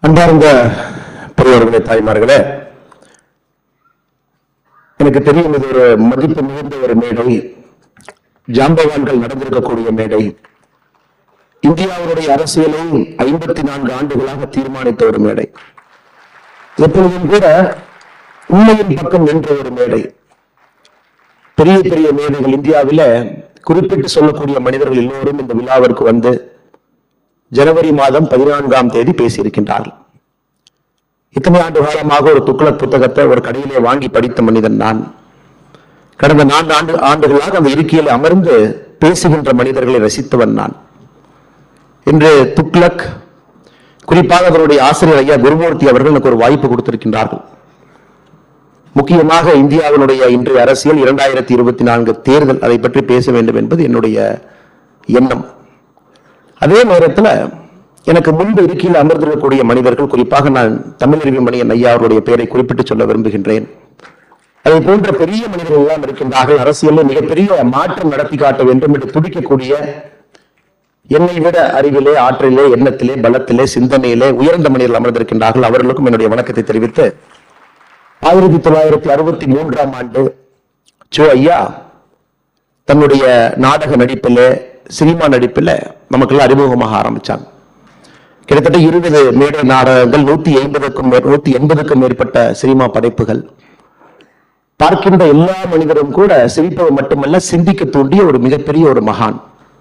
அன்பார்ந்த பெரியவர்களே தாய்மார்களே எனக்கு தெரியும் இது ஒரு மதிப்பு மிகுந்த ஒரு மேடை ஜாம்பவான்கள் நடந்திருக்கக்கூடிய மேடை இந்தியாவுடைய அரசியலை ஐம்பத்தி நான்கு ஆண்டுகளாக தீர்மானித்த ஒரு மேடை எப்பொழுதும் கூட உண்மையின் பக்கம் நின்ற ஒரு மேடை பெரிய பெரிய மேடைகள் இந்தியாவில குறிப்பிட்டு சொல்லக்கூடிய மனிதர்கள் எல்லோரும் இந்த விழாவிற்கு வந்து ஜனவரி மாதம் பதினான்காம் தேதி பேசியிருக்கின்றார்கள் இத்தனை ஆண்டு காலமாக ஒரு துக்ளக் புத்தகத்தை ஒரு கடையிலே வாங்கி படித்த மனிதன் நான் கடந்த நான்கு ஆண்டு ஆண்டுகளாக அந்த இருக்கையில் அமர்ந்து பேசுகின்ற மனிதர்களை ரசித்தவன் நான் இன்று துக்ளக் குறிப்பாக அவருடைய ஆசிரியர் ஐயா குருமூர்த்தி அவர்கள் எனக்கு ஒரு வாய்ப்பு கொடுத்திருக்கின்றார்கள் முக்கியமாக இந்தியாவினுடைய இன்றைய அரசியல் இரண்டாயிரத்தி இருபத்தி நான்கு தேர்தல் அதை பற்றி பேச வேண்டும் என்பது என்னுடைய எண்ணம் அதே நேரத்தில் எனக்கு முன்பு இருக்கையில் அமர்ந்திருக்கக்கூடிய மனிதர்கள் குறிப்பாக நான் தமிழறிவி மணியன் ஐயா அவருடைய பெயரை குறிப்பிட்டு சொல்ல விரும்புகின்றேன் அதை போன்ற பெரிய மனிதர்கள் எல்லாம் இருக்கின்றார்கள் அரசியலில் மிகப்பெரிய மாற்றம் நடத்தி காட்ட வேண்டும் என்று துடிக்கக்கூடிய என்னை விட அறிவிலே ஆற்றலிலே எண்ணத்திலே பலத்திலே சிந்தனையிலே உயர்ந்த மனிதர்கள் அமர்ந்திருக்கின்றார்கள் அவர்களுக்கும் என்னுடைய வணக்கத்தை தெரிவித்து ஆயிரத்தி தொள்ளாயிரத்தி அறுபத்தி மூன்றாம் ஆண்டு சோ ஐயா தன்னுடைய நாடக நடிப்பில் சினிமா நடிப்பில் நமக்கெல்லாம் அறிமுகமாக ஆரம்பிச்சாங்க கிட்டத்தட்ட இருபது மேடை நாடகங்கள் நூத்தி ஐம்பதுக்கும் மே- நூத்தி எண்பதுக்கும் மேற்பட்ட சினிமா படைப்புகள் பார்க்கின்ற எல்லா மனிதரும் கூட சிரிப்பது மட்டுமல்ல சிந்திக்க தூண்டிய ஒரு மிகப்பெரிய ஒரு மகான்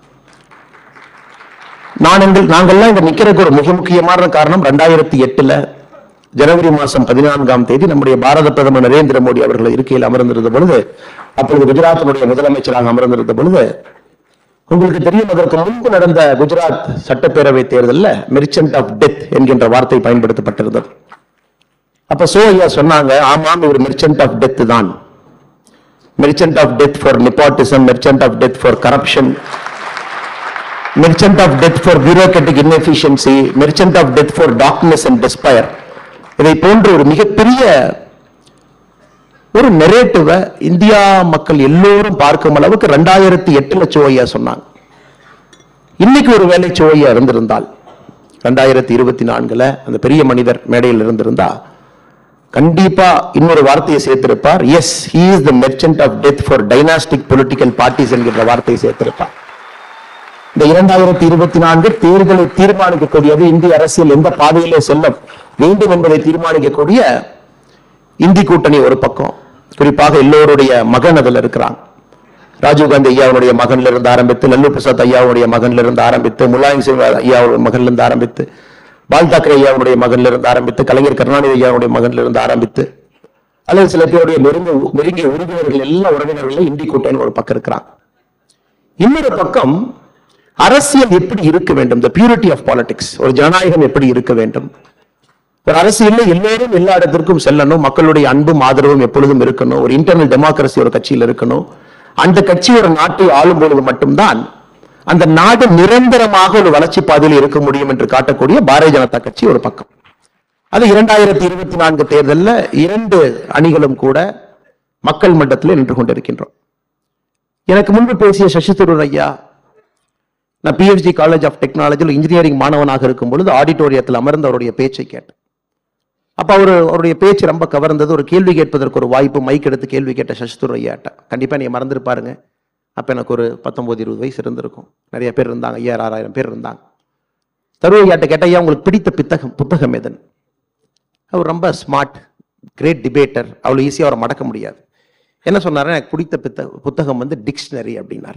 நான் எங்கள் நாங்கள்லாம் இங்க நிக்கிறதுக்கு ஒரு மிக முக்கியமான காரணம் ரெண்டாயிரத்தி எட்டுல ஜனவரி மாசம் பதினான்காம் தேதி நம்முடைய பாரத பிரதமர் நரேந்திர மோடி அவர்கள் இருக்கையில் அமர்ந்திருந்த பொழுது அப்பொழுது குஜராத்தினுடைய முதலமைச்சராக அமர்ந்திருந்த பொழுது உங்களுக்கு தெரியும் அதற்கு முன்பு நடந்த குஜராத் சட்டப்பேரவை தேர்தல்ல மெர்ச்சன்ட் ஆஃப் டெத் என்கின்ற வார்த்தை பயன்படுத்தப்பட்டிருந்தது அப்ப சோ ஐயா சொன்னாங்க ஆமாம் இவர் மெர்ச்சன்ட் ஆஃப் டெத் தான் merchant of death for nepotism merchant of death for corruption merchant of death for bureaucratic inefficiency merchant of death for darkness and despair இதை போன்ற ஒரு மிகப்பெரிய ஒரு நெரேட்டிவை இந்தியா மக்கள் எல்லோரும் பார்க்கும் அளவுக்கு ரெண்டாயிரத்தி எட்டுல சோய்யா சொன்னாங்க இன்னைக்கு ஒரு வேலை சோய்யா இருந்திருந்தால் ரெண்டாயிரத்தி இருபத்தி நான்குல அந்த பெரிய மனிதர் மேடையில் இருந்திருந்தா கண்டிப்பா இன்னொரு வார்த்தையை சேர்த்திருப்பார் yes he is the merchant of death for dynastic political parties என்கின்ற வார்த்தையை சேர்த்திருப்பார் இந்த இரண்டாயிரத்தி இருபத்தி நான்கு தேர்தலை தீர்மானிக்கக்கூடியது இந்திய அரசியல் எந்த பாதையிலே செல்ல வேண்டும் என்பதை தீர்மானிக்கக்கூடிய இந்தி கூட்டணி ஒரு பக்கம் குறிப்பாக எல்லோருடைய மகன் அதுல இருக்கிறாங்க ராஜீவ்காந்தி ஐயாவுடைய மகன்ல இருந்து ஆரம்பித்து லல்லு பிரசாத் ஐயாவுடைய மகன்ல இருந்து ஆரம்பித்து முலாயம் சிங் ஐயாவுடைய மகன்ல இருந்து ஆரம்பித்து பால் தாக்கரே ஐயாவுடைய மகன்ல இருந்து ஆரம்பித்து கலைஞர் கருணாநிதி ஐயாவுடைய மகன்ல இருந்து ஆரம்பித்து அல்லது சில பேருடைய நெருங்க நெருங்கிய உறுப்பினர்கள் எல்லா உறவினர்களும் இந்தி கூட்டணி ஒரு பக்கம் இருக்கிறாங்க இன்னொரு பக்கம் அரசியல் எப்படி இருக்க வேண்டும் the purity ஆஃப் politics ஒரு ஜனநாயகம் எப்படி இருக்க வேண்டும் ஒரு அரசியல்ல எல்லோரும் எல்லா இடத்திற்கும் செல்லணும் மக்களுடைய அன்பும் ஆதரவும் எப்பொழுதும் இருக்கணும் ஒரு இன்டர்னல் டெமோக்ரஸி ஒரு கட்சியில் இருக்கணும் அந்த கட்சி ஒரு நாட்டை ஆளும் பொழுது மட்டும்தான் அந்த நாடு நிரந்தரமாக ஒரு வளர்ச்சி பாதையில் இருக்க முடியும் என்று காட்டக்கூடிய பாரதிய ஜனதா கட்சி ஒரு பக்கம் அது இரண்டாயிரத்தி இருபத்தி நான்கு தேர்தலில் இரண்டு அணிகளும் கூட மக்கள் மன்றத்தில் நின்று கொண்டிருக்கின்றோம் எனக்கு முன்பு பேசிய சசி தரூர் ஐயா நான் பிஎஃப்ஜி காலேஜ் ஆஃப் டெக்னாலஜியில் இன்ஜினியரிங் மாணவனாக இருக்கும் பொழுது ஆடிட்டோரியத்தில் அமர்ந்து அவருடைய பேச்சை கேட்டேன் அப்ப அவர் அவருடைய பேச்சு ரொம்ப கவர்ந்தது ஒரு கேள்வி கேட்பதற்கு ஒரு வாய்ப்பு மைக் எடுத்து கேள்வி கேட்ட சசிதுர் ஐயாட்ட கண்டிப்பா நீங்க மறந்துருப்பாருங்க அப்ப எனக்கு ஒரு பத்தொன்பது இருபது வயசு இருந்திருக்கும் நிறைய பேர் இருந்தாங்க ஐயாயிரம் ஆறாயிரம் பேர் இருந்தாங்க தருவ ஐயாட்ட கேட்ட ஐயா உங்களுக்கு பிடித்த புத்தகம் புத்தகம் எதுன்னு அவர் ரொம்ப ஸ்மார்ட் கிரேட் டிபேட்டர் அவ்வளோ ஈஸியாக அவரை மடக்க முடியாது என்ன சொன்னாரு எனக்கு பிடித்த புத்த புத்தகம் வந்து டிக்ஷனரி அப்படின்னார்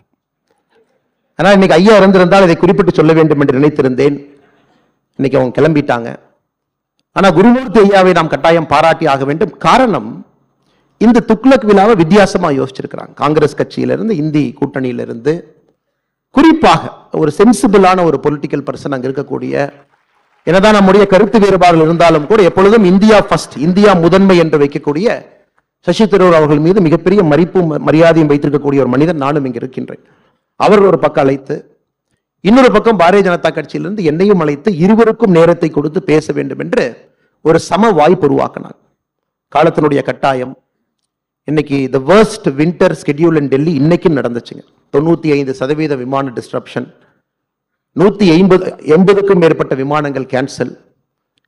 ஆனால் இன்னைக்கு ஐயா இருந்திருந்தால் இதை குறிப்பிட்டு சொல்ல வேண்டும் என்று நினைத்திருந்தேன் இன்னைக்கு அவங்க கிளம்பிட்டாங்க ஆனா குருமூர்த்தி ஐயாவை நாம் கட்டாயம் பாராட்டி ஆக வேண்டும் காரணம் இந்த துக்ளக் விழாவை வித்தியாசமா யோசிச்சிருக்கிறாங்க காங்கிரஸ் கட்சியிலிருந்து இந்தி கூட்டணியிலிருந்து குறிப்பாக ஒரு சென்சிபிளான ஒரு பொலிட்டிக்கல் பர்சன் அங்க இருக்கக்கூடிய என்னதான் நம்முடைய கருத்து வேறுபாடுகள் இருந்தாலும் கூட எப்பொழுதும் இந்தியா ஃபர்ஸ்ட் இந்தியா முதன்மை என்று வைக்கக்கூடிய சசி தரூர் அவர்கள் மீது மிகப்பெரிய மதிப்பும் மரியாதையும் வைத்திருக்கக்கூடிய ஒரு மனிதன் நானும் இங்க இருக்கின்றேன் அவர் ஒரு பக்கம் அழைத்து இன்னொரு பக்கம் பாரதிய ஜனதா கட்சியிலிருந்து என்னையும் அழைத்து இருவருக்கும் நேரத்தை கொடுத்து பேச வேண்டும் என்று ஒரு சம வாய்ப்பு உருவாக்கினார் காலத்தினுடைய கட்டாயம் இன்னைக்கு the worst winter schedule in Delhi இன்னைக்கும் நடந்துச்சுங்க தொண்ணூத்தி ஐந்து சதவீத விமான டிஸ்ட்ரப்ஷன் நூத்தி ஐம்பது எண்பதுக்கும் மேற்பட்ட விமானங்கள் கேன்சல்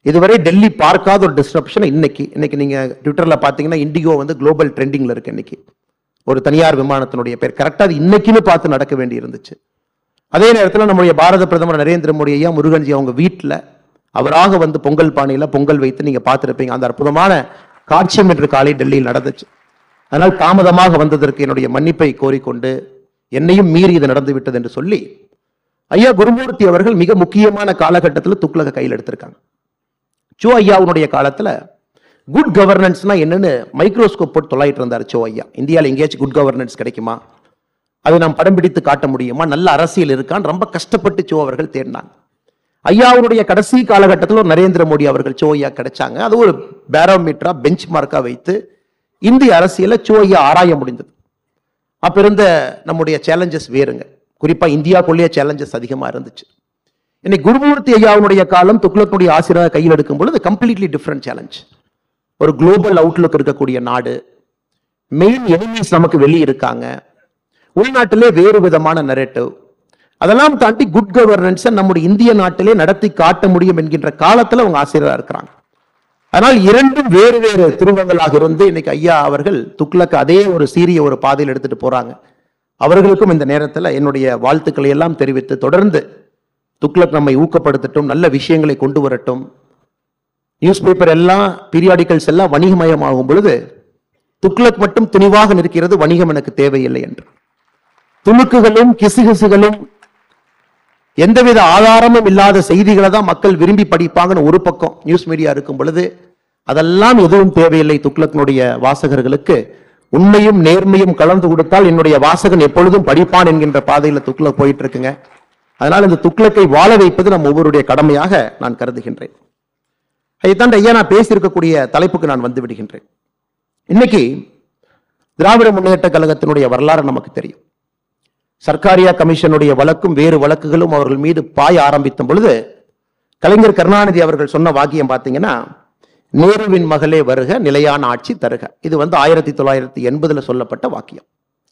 இதுவரை டெல்லி பார்க்காத ஒரு டிஸ்ரப்ஷன் இன்னைக்கு இன்னைக்கு நீங்க ட்விட்டர்ல பாத்தீங்கன்னா இண்டிகோ வந்து குளோபல் ட்ரெண்டிங்ல இருக்கு இன்னைக்கு ஒரு தனியார் விமானத்தினுடைய பேர் கரெக்டா அது இன்னைக்குன்னு பார்த்து நடக்க வேண்டி இருந்துச்சு அதே நேரத்தில் நம்முடைய பாரத பிரதமர் நரேந்திர மோடி ஐயா முருகன்ஜி அவங்க வீட்டில் அவராக வந்து பொங்கல் பானையில பொங்கல் வைத்து நீங்க பார்த்திருப்பீங்க அந்த அற்புதமான காட்சியம் இன்று காலை டெல்லியில் நடந்துச்சு அதனால் தாமதமாக வந்ததற்கு என்னுடைய மன்னிப்பை கோரிக்கொண்டு என்னையும் மீறி இது நடந்து விட்டது என்று சொல்லி ஐயா குருமூர்த்தி அவர்கள் மிக முக்கியமான காலகட்டத்தில் துக்ளக கையில் எடுத்திருக்காங்க சோ ஐயாவுடைய காலத்துல குட் கவர்னன்ஸ்னா என்னன்னு மைக்ரோஸ்கோப் போட்டு தொள்ளாயிட்டு இருந்தார் சோ ஐயா இந்தியாவில் எங்கேயாச்சும் குட் கவர்னன்ஸ் கிடைக்குமா அதை நாம் படம் பிடித்து காட்ட முடியுமா நல்ல அரசியல் இருக்கான்னு ரொம்ப கஷ்டப்பட்டு சோ அவர்கள் தேடினாங்க ஐயாவுடைய கடைசி காலகட்டத்தில் ஒரு நரேந்திர மோடி அவர்கள் சோ ஐயா கிடைச்சாங்க அது ஒரு பேரோமீட்டரா பெஞ்ச் மார்க்கா வைத்து இந்திய அரசியலை சோ ஐயா ஆராய முடிந்தது அப்ப இருந்த நம்முடைய சேலஞ்சஸ் வேறுங்க குறிப்பா இந்தியாக்குள்ளேயே சேலஞ்சஸ் அதிகமா இருந்துச்சு இன்னைக்கு குருமூர்த்தி ஐயாவுடைய காலம் துக்ளக்குடைய ஆசிரியர் கையில் எடுக்கும் பொழுது கம்ப்ளீட்லி டிஃப்ரெண்ட் சேலஞ்ச் ஒரு குளோபல் அவுட்லுக் இருக்கக்கூடிய நாடு மெயின் எனிமீஸ் நமக்கு வெளியே இருக்காங்க உள்நாட்டிலே வேறு விதமான நரேட்டிவ் அதெல்லாம் தாண்டி குட் கவர்னன்ஸை நம்முடைய இந்திய நாட்டிலே நடத்தி காட்ட முடியும் என்கின்ற காலத்துல அவங்க ஆசிரியரா இருக்கிறாங்க அதனால் இரண்டும் வேறு வேறு திருவங்களாக இருந்து இன்னைக்கு ஐயா அவர்கள் துக்ளக் அதே ஒரு சீரிய ஒரு பாதையில் எடுத்துட்டு போறாங்க அவர்களுக்கும் இந்த நேரத்தில் என்னுடைய வாழ்த்துக்களை எல்லாம் தெரிவித்து தொடர்ந்து துக்ளக் நம்மை ஊக்கப்படுத்தட்டும் நல்ல விஷயங்களை கொண்டு வரட்டும் நியூஸ் பேப்பர் எல்லாம் பீரியாடிக்கல்ஸ் எல்லாம் வணிகமயமாகும் பொழுது துக்ளக் மட்டும் துணிவாக நிற்கிறது வணிகம் எனக்கு தேவையில்லை என்று துணுக்குகளும் கிசுகிசுகளும் எந்தவித ஆதாரமும் இல்லாத செய்திகளை தான் மக்கள் விரும்பி படிப்பாங்கன்னு ஒரு பக்கம் நியூஸ் மீடியா இருக்கும் பொழுது அதெல்லாம் எதுவும் தேவையில்லை துக்ளக்னுடைய வாசகர்களுக்கு உண்மையும் நேர்மையும் கலந்து கொடுத்தால் என்னுடைய வாசகன் எப்பொழுதும் படிப்பான் என்கின்ற பாதையில துக்ளக் போயிட்டு இருக்குங்க அதனால் இந்த துக்ளக்கை வாழ வைப்பது நம் ஒவ்வொருடைய கடமையாக நான் கருதுகின்றேன் அதைத்தான் ஐயா நான் பேசியிருக்கக்கூடிய தலைப்புக்கு நான் வந்து விடுகின்றேன் இன்னைக்கு திராவிட முன்னேற்ற கழகத்தினுடைய வரலாறு நமக்கு தெரியும் சர்க்காரியா கமிஷனுடைய வழக்கும் வேறு வழக்குகளும் அவர்கள் மீது பாய ஆரம்பித்த பொழுது கலைஞர் கருணாநிதி அவர்கள் சொன்ன வாக்கியம் பார்த்தீங்கன்னா நேருவின் மகளே வருக நிலையான ஆட்சி தருக இது வந்து ஆயிரத்தி தொள்ளாயிரத்தி எண்பதுல சொல்லப்பட்ட வாக்கியம்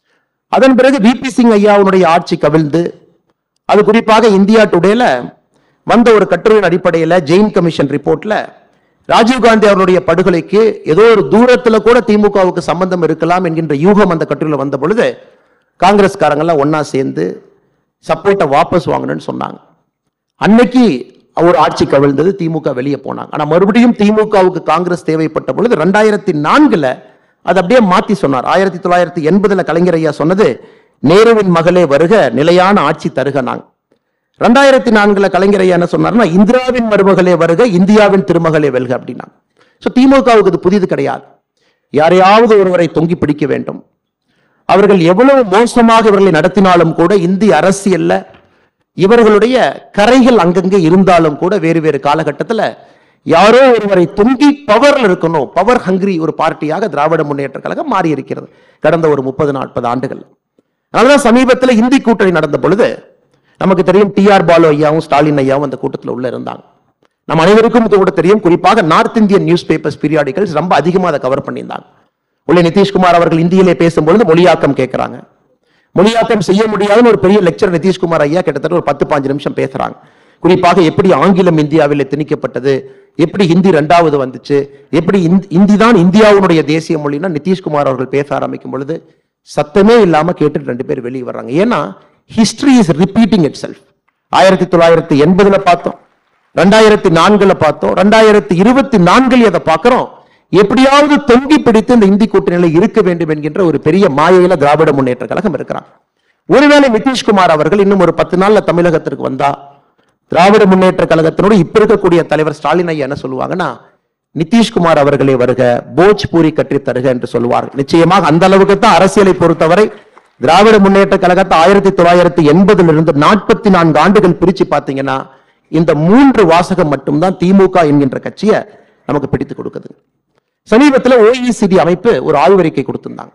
அதன் பிறகு விபி சிங் ஐயாவுடைய ஆட்சி கவிழ்ந்து அது குறிப்பாக இந்தியா டுடேல வந்த ஒரு கட்டுரையின் அடிப்படையில் ஜெயின் கமிஷன் ரிப்போர்ட்ல ராஜீவ்காந்தி அவருடைய படுகொலைக்கு ஏதோ ஒரு தூரத்துல கூட திமுகவுக்கு சம்பந்தம் இருக்கலாம் என்கின்ற யூகம் அந்த கட்டுரையில் வந்த பொழுது காங்கிரஸ்காரங்கெல்லாம் ஒண்ணா சேர்ந்து சப்போர்ட்டை வாபஸ் வாங்கணும்னு சொன்னாங்க அன்னைக்கு ஒரு ஆட்சி கவிழ்ந்தது திமுக வெளியே போனாங்க ஆனா மறுபடியும் திமுகவுக்கு காங்கிரஸ் தேவைப்பட்ட பொழுது ரெண்டாயிரத்தி நான்குல அது அப்படியே மாத்தி சொன்னார் ஆயிரத்தி தொள்ளாயிரத்தி எண்பதுல கலைஞர் ஐயா சொன்னது நேருவின் மகளே வருக நிலையான ஆட்சி தருக நாங்க ரெண்டாயிரத்தி நான்குல கலைஞர் ஐயா என்ன சொன்னார்னா இந்திராவின் மருமகளே வருக இந்தியாவின் திருமகளே வெல்க அப்படின்னா சோ திமுகவுக்கு இது புதிது கிடையாது யாரையாவது ஒருவரை தொங்கி பிடிக்க வேண்டும் அவர்கள் எவ்வளவு மோசமாக இவர்களை நடத்தினாலும் கூட இந்திய அரசியல்ல இவர்களுடைய கரைகள் அங்கங்கே இருந்தாலும் கூட வேறு வேறு காலகட்டத்துல யாரோ ஒருவரை தொங்கி பவர்ல இருக்கணும் பவர் ஹங்கிரி ஒரு பார்ட்டியாக திராவிட முன்னேற்ற கழகம் மாறி இருக்கிறது கடந்த ஒரு முப்பது நாற்பது ஆண்டுகள் அதனாலதான் சமீபத்தில் இந்தி கூட்டணி நடந்த பொழுது நமக்கு தெரியும் டி ஆர் பாலு ஐயாவும் ஸ்டாலின் ஐயாவும் அந்த கூட்டத்தில் உள்ள இருந்தாங்க நம்ம அனைவருக்கும் இது கூட தெரியும் குறிப்பாக north Indian newspapers periodicals ரொம்ப அதிகமாக அதை கவர் பண்ணியிருந்தாங்க உள்ளே நிதிஷ்குமார் அவர்கள் இந்தியிலே பேசும்பொழுது மொழியாக்கம் கேட்கிறாங்க மொழியாக்கம் செய்ய முடியாதுன்னு ஒரு பெரிய லெக்சர் நிதிஷ்குமார் ஐயா கிட்டத்தட்ட ஒரு பத்து பாஞ்சு நிமிஷம் பேசுறாங்க குறிப்பாக எப்படி ஆங்கிலம் இந்தியாவில் திணிக்கப்பட்டது எப்படி ஹிந்தி ரெண்டாவது வந்துச்சு எப்படி இந்தி- இந்தி தான் இந்தியாவுடைய தேசிய மொழின்னா நிதிஷ்குமார் அவர்கள் பேச ஆரம்பிக்கும் பொழுது சத்தமே இல்லாம கேட்டுட்டு ரெண்டு பேர் வெளியே வர்றாங்க ஏன்னா history is repeating itself ஆயிரத்தி தொள்ளாயிரத்தி எண்பதுல பார்த்தோம் ரெண்டாயிரத்தி நான்குல பார்த்தோம் ரெண்டாயிரத்தி இருபத்தி நான்கில் அதை பார்க்கிறோம் எப்படியாவது தொங்கி பிடித்து இந்த இந்தி கூட்டணியில இருக்க வேண்டும் என்கின்ற ஒரு பெரிய மாயையில திராவிட முன்னேற்ற கழகம் இருக்கிறாங்க ஒருவேளை நிதிஷ்குமார் அவர்கள் இன்னும் ஒரு பத்து நாள்ல தமிழகத்திற்கு வந்தா திராவிட முன்னேற்ற கழகத்தினோடு இப்ப இருக்கக்கூடிய தலைவர் ஸ்டாலின் ஐயா என்ன சொல்லுவாங்கன்னா நிதிஷ்குமார் அவர்களே வருக போஜ்பூரி கற்றி தருக என்று சொல்லுவார் நிச்சயமாக அந்த அளவுக்கு தான் அரசியலை பொறுத்தவரை திராவிட முன்னேற்ற கழகத்தை ஆயிரத்தி தொள்ளாயிரத்தி எண்பதுல இருந்து நாற்பத்தி நான்கு ஆண்டுகள் பிரிச்சு பாத்தீங்கன்னா இந்த மூன்று வாசகம் மட்டும்தான் திமுக என்கின்ற கட்சியை நமக்கு பிடித்து கொடுக்குது சமீபத்தில் ஓஇசிடி அமைப்பு ஒரு ஆய்வறிக்கை கொடுத்திருந்தாங்க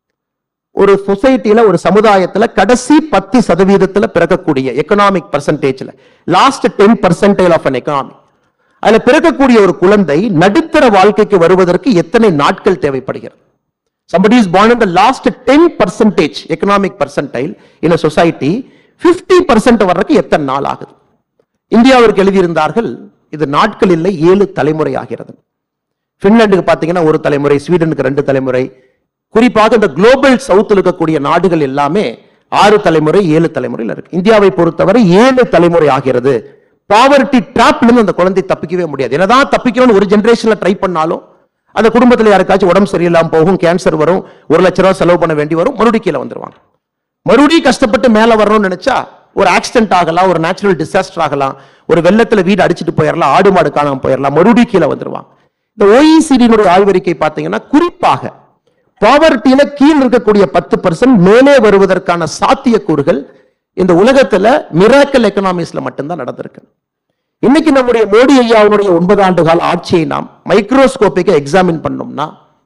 ஒரு சொசைட்டில ஒரு சமுதாயத்துல கடைசி பத்து சதவீதத்துல பிறக்கக்கூடிய எக்கனாமிக் பர்சன்டேஜ்ல last ten percentage of an economy அதுல பிறக்கக்கூடிய ஒரு குழந்தை நடுத்தர வாழ்க்கைக்கு வருவதற்கு எத்தனை நாட்கள் தேவைப்படுகிறது somebody is born in the last 10 percentage economic percentile in a society 50 percent வர்றதுக்கு எத்தனை நாள் ஆகுது இந்தியாவிற்கு எழுதியிருந்தார்கள் இது நாட்கள் இல்லை ஏழு தலைமுறை ஆகிறது பின்லாந்துக்கு பார்த்தீங்கன்னா ஒரு தலைமுறை ஸ்வீடனுக்கு ரெண்டு தலைமுறை குறிப்பாக இந்த குளோபல் சவுத்தில் இருக்கக்கூடிய நாடுகள் எல்லாமே ஆறு தலைமுறை ஏழு தலைமுறையில் இருக்கு இந்தியாவை பொறுத்தவரை ஏழு தலைமுறை ஆகிறது பாவர்ட்டி ட்ராப்ல இருந்து அந்த குழந்தை தப்பிக்கவே முடியாது என்னதான் தப்பிக்கணும்னு ஒரு ஜெனரேஷன்ல ட்ரை பண்ணாலும் அந்த குடும்பத்தில் யாருக்காச்சும் உடம்பு சரியில்லாம போகும் கேன்சர் வரும் ஒரு லட்ச ரூபாய் செலவு பண்ண வேண்டி வரும் மறுபடியும் கீழே வந்துருவாங்க மறுபடியும் கஷ்டப்பட்டு மேல வரணும்னு நினைச்சா ஒரு ஆக்சிடென்ட் ஆகலாம் ஒரு நேச்சுரல் டிசாஸ்டர் ஆகலாம் ஒரு வெள்ளத்துல வீடு அடிச்சிட்டு போயிடலாம் ஆடு மாடு காணாம போயிடலாம் மறுபடியும் கீழே வந்துருவாங்க இந்த ஓஇசிடியினுடைய ஆய்வறிக்கை பார்த்தீங்கன்னா குறிப்பாக பாவர்ட்டியில கீழ் இருக்கக்கூடிய பத்து பர்சன்ட் மேலே வருவதற்கான சாத்தியக்கூறுகள் இந்த உலகத்துல மிராக்கல் எக்கனாமிக்ஸ்ல மட்டும்தான் நடந்திருக்கு இன்னைக்கு நம்முடைய மோடி ஐயாவுடைய ஒன்பது ஆண்டு கால ஆட்சியை நாம் மைக்ரோஸ்கோப்பிக்க எக்ஸாமின் பண்ணோம்னா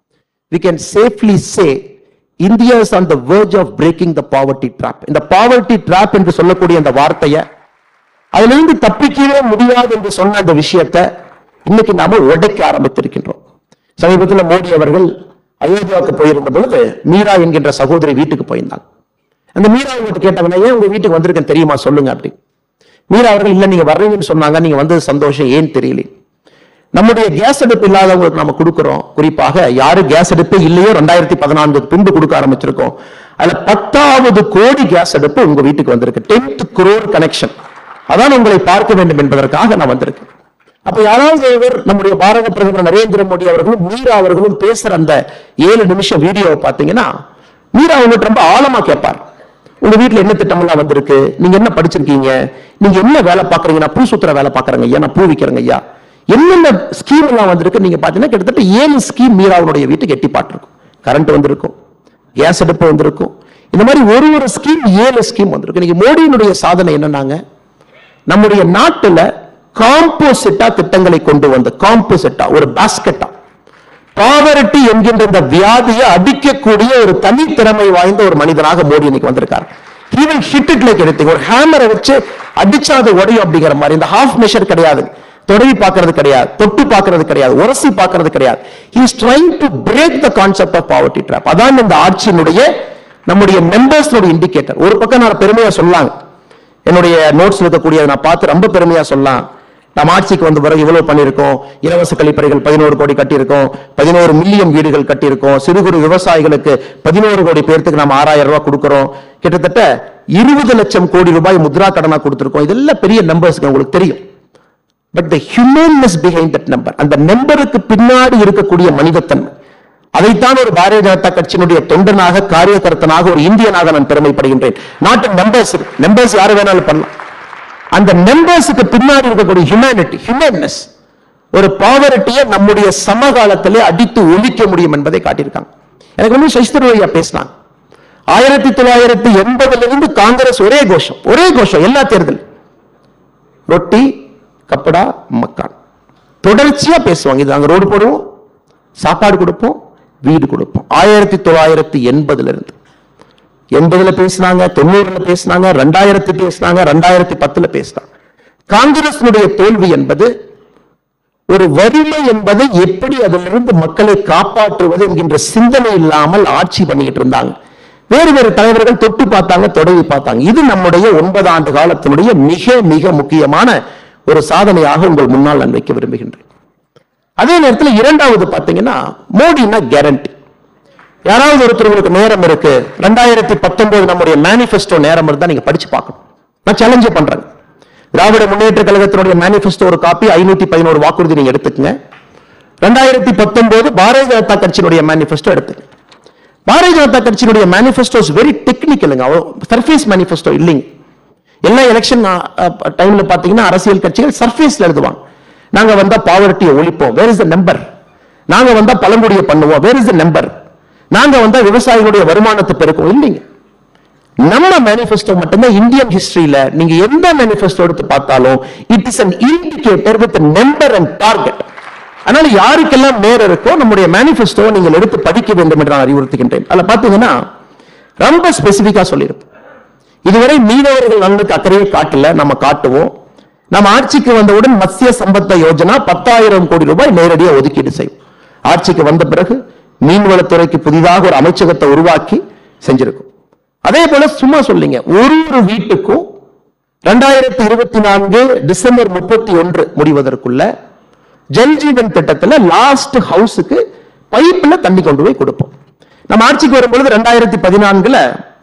we can safely say India is on the verge of breaking the poverty trap. இந்த poverty trap என்று சொல்லக்கூடிய அந்த வார்த்தையை அதிலிருந்து தப்பிக்கவே முடியாது என்று சொன்ன அந்த விஷயத்தை இன்னைக்கு நாம உடைக்க ஆரம்பித்திருக்கின்றோம் சமீபத்தில் மோடி அவர்கள் அயோத்தியாவுக்கு போயிருந்த பொழுது மீரா என்கின்ற சகோதரி வீட்டுக்கு போயிருந்தாங்க அந்த மீரா கிட்ட கேட்டவன ஏன் உங்க வீட்டுக்கு வந்திருக்கேன் தெரியுமா சொல்லுங்க அப்படி மீரா அவர்கள் இல்ல நீங்க வர்றீங்கன்னு சொன்னாங்க நீங்க வந்தது சந்தோஷம் ஏன் தெரியல நம்முடைய கேஸ் அடுப்பு இல்லாதவங்களுக்கு நம்ம கொடுக்கிறோம் குறிப்பாக யாரு கேஸ் அடுப்பு இல்லையோ ரெண்டாயிரத்தி பதினான்கு பின்பு கொடுக்க ஆரம்பிச்சிருக்கோம் அதுல பத்தாவது கோடி கேஸ் அடுப்பு உங்க வீட்டுக்கு வந்திருக்கு டென்த் குரோர் கனெக்ஷன் அதான் உங்களை பார்க்க வேண்டும் என்பதற்காக நான் வந்திருக்கேன் அப்ப யாராவது ஒருவர் நம்முடைய பாரத பிரதமர் நரேந்திர மோடி அவர்களும் மீரா அவர்களும் பேசுற அந்த ஏழு நிமிஷம் வீடியோவை பார்த்தீங்கன்னா மீரா அவங்ககிட்ட ரொம்ப ஆழமா கேட்பார் உங்க வீட்டுல என்ன திட்டமெல்லாம் வந்திருக்கு நீங்க என்ன படிச்சிருக்கீங்க நீங்க என்ன வேலை பாக்குறீங்க நான் பூ சுத்துற வேலை பாக்குறேங்க ஐயா நான் பூ விக்கிறேங்க ஐயா என்னென்ன ஸ்கீம் எல்லாம் வந்திருக்கு நீங்க பாத்தீங்கன்னா கிட்டத்தட்ட ஏழு ஸ்கீம் மீராவுடைய வீட்டுக்கு எட்டி பாட்டிருக்கும் கரண்ட் வந்திருக்கும் கேஸ் அடுப்பு வந்திருக்கும் இந்த மாதிரி ஒரு ஒரு ஸ்கீம் ஏழு ஸ்கீம் வந்திருக்கு இன்னைக்கு மோடியினுடைய சாதனை என்னன்னாங்க நம்முடைய நாட்டுல காம்போசிட்டா திட்டங்களை கொண்டு வந்த காம்போசிட்டா ஒரு பாஸ்கெட்டா பாவரட்டி என்கின்ற இந்த வியாதியை அடிக்கக்கூடிய ஒரு தனித்திறமை வாய்ந்த ஒரு மனிதனாக மோடி இன்னைக்கு வந்திருக்கார் he will hit it like anything ஒரு ஹேமரை வச்சு அடிச்சா அது உடையும் அப்படிங்கிற மாதிரி இந்த ஹாஃப் மெஷர் கிடையாது தொடவி பார்க்கிறது கிடையாது தொட்டு பார்க்கிறது கிடையாது உரசி பார்க்கிறது கிடையாது he is trying to break the concept of poverty trap அதான் இந்த ஆட்சியினுடைய நம்முடைய மெம்பர்ஸ் இண்டிகேட்டர் ஒரு பக்கம் நான் பெருமையா சொல்லாங்க என்னுடைய நோட்ஸ் இருக்கக்கூடிய நான் பார்த்து ரொம்ப பெருமையா சொல்லலாம் நம்ம ஆட்சிக்கு வந்த பிறகு இவ்வளவு பண்ணியிருக்கோம் இலவச கழிப்பறைகள் பதினோரு கோடி கட்டியிருக்கோம் பதினோரு மில்லியன் வீடுகள் கட்டியிருக்கோம் சிறு குறு விவசாயிகளுக்கு பதினோரு கோடி பேர்த்துக்கு நம்ம ஆறாயிரம் ரூபாய் கொடுக்கிறோம் கிட்டத்தட்ட இருபது லட்சம் கோடி ரூபாய் முத்ரா கடனா கொடுத்திருக்கோம் இதெல்லாம் பெரிய நம்பர்ஸ்க்கு உங்களுக்கு தெரியும் but the humanness behind that number அந்த நம்பருக்கு பின்னாடி இருக்கக்கூடிய மனிதத்தன்மை அதைத்தான் ஒரு பாரதிய ஜனதா கட்சியினுடைய தொண்டனாக காரியகர்த்தனாக ஒரு இந்தியனாக நான் பெருமைப்படுகின்றேன் நாட்டு நம்பர்ஸ் நம்பர்ஸ் யாரு வேணாலும் பண்ணலாம் அந்த நம்பர்ஸுக்கு பின்னாடி இருக்கக்கூடிய ஹியூமனிட்டி ஹியூமன்னஸ் ஒரு பாவரட்டியை நம்முடைய சமகாலத்திலே அடித்து ஒழிக்க முடியும் என்பதை காட்டியிருக்காங்க எனக்கு வந்து சசிதரவையா பேசினாங்க ஆயிரத்தி தொள்ளாயிரத்தி எண்பதுல இருந்து காங்கிரஸ் ஒரே கோஷம் ஒரே கோஷம் எல்லா தேர்தல் ரொட்டி கப்படா மக்கான் தொடர்ச்சியா பேசுவாங்க இது அங்க ரோடு போடுவோம் சாப்பாடு கொடுப்போம் வீடு கொடுப்போம் ஆயிரத்தி தொள்ளாயிரத்தி எண்பதுல இருந்து எண்பதுல பேசினாங்க தொண்ணூறுல பேசினாங்க ரெண்டாயிரத்தி பேசினாங்க ரெண்டாயிரத்தி பத்துல பேசினாங்க காங்கிரசினுடைய தோல்வி என்பது ஒரு வறுமை என்பதை எப்படி அதிலிருந்து மக்களை காப்பாற்றுவது என்கின்ற சிந்தனை இல்லாமல் ஆட்சி பண்ணிட்டு இருந்தாங்க வேறு வேறு தலைவர்கள் தொட்டு பார்த்தாங்க தொடங்கி பார்த்தாங்க இது நம்முடைய ஒன்பது ஆண்டு காலத்தினுடைய மிக மிக முக்கியமான ஒரு சாதனையாக உங்கள் முன்னால் நான் வைக்க விரும்புகின்றேன் அதே நேரத்தில் இரண்டாவது பார்த்தீங்கன்னா மோடினா கேரண்டி யாராவது ஒருத்தர் நேரம் இருக்கு ரெண்டாயிரத்தி பத்தொன்பது நம்முடைய மேனிஃபெஸ்டோ நேரம் இருந்தா நீங்க படிச்சு பார்க்கணும் நான் சேலஞ்சே பண்றேன் திராவிட முன்னேற்ற கழகத்தினுடைய மேனிஃபெஸ்டோ ஒரு காப்பி ஐநூத்தி பதினோரு வாக்குறுதி நீங்க எடுத்துக்கங்க ரெண்டாயிரத்தி பத்தொன்பது பாரதிய ஜனதா கட்சியினுடைய மேனிஃபெஸ்டோ எடுத்துங்க பாரதிய ஜனதா கட்சியினுடைய மேனிஃபெஸ்டோ வெரி டெக்னிக்கலுங்க சர்ஃபேஸ் மேனிஃபெஸ்டோ இல்லைங்க எல்லா எலெக்ஷன் டைம்ல பாத்தீங்கன்னா அரசியல் கட்சிகள் சர்ஃபேஸ்ல எழுதுவாங்க நாங்க வந்தா பாவர்ட்டியை ஒழிப்போம் வேர் இஸ் த நம்பர் நாங்க வந்தா பழங்குடியை பண்ணுவோம் வேர் இஸ் த நம்பர் நாங்க வந்தா விவசாயிகளுடைய வருமானத்தை பெருக்கும் இல்லைங்க நம்ம மேனிஃபெஸ்டோ மட்டும்தான் இந்தியன் ஹிஸ்டரியில நீங்க எந்த மேனிஃபெஸ்டோ எடுத்து பார்த்தாலும் it is an indicator with number and target அதனால யாருக்கெல்லாம் நேரம் இருக்கோ நம்முடைய மேனிஃபெஸ்டோ நீங்கள் எடுத்து படிக்க வேண்டும் என்று நான் அறிவுறுத்துகின்றேன் அதுல பாத்தீங்கன்னா ரொம்ப ஸ்பெசிபிக்கா சொல்லியிருப்போம் இதுவரை மீனவர்கள் நலனுக்கு அக்கறையை காட்டல நம்ம காட்டுவோம் நம்ம ஆட்சிக்கு வந்தவுடன் மத்திய சம்பத்த யோஜனா பத்தாயிரம் கோடி ரூபாய் நேரடியாக ஒதுக்கீடு செய்யும் ஆட்சிக்கு வந்த பிறகு மீன்வளத்துறைக்கு புதிதாக ஒரு அமைச்சகத்தை உருவாக்கி செஞ்சிருக்கும் அதே போல சும்மா சொல்லிங்க ஒரு ஒரு வீட்டுக்கும் ரெண்டாயிரத்தி இருபத்தி நான்கு டிசம்பர் முப்பத்தி ஒன்று முடிவதற்குள்ள ஜல் ஜீவன் திட்டத்துல லாஸ்ட் ஹவுஸுக்கு பைப்ல தண்ணி கொண்டு போய் கொடுப்போம் நம்ம ஆட்சிக்கு வரும்பொழுது ரெண்டாயிரத்தி பதினான்குல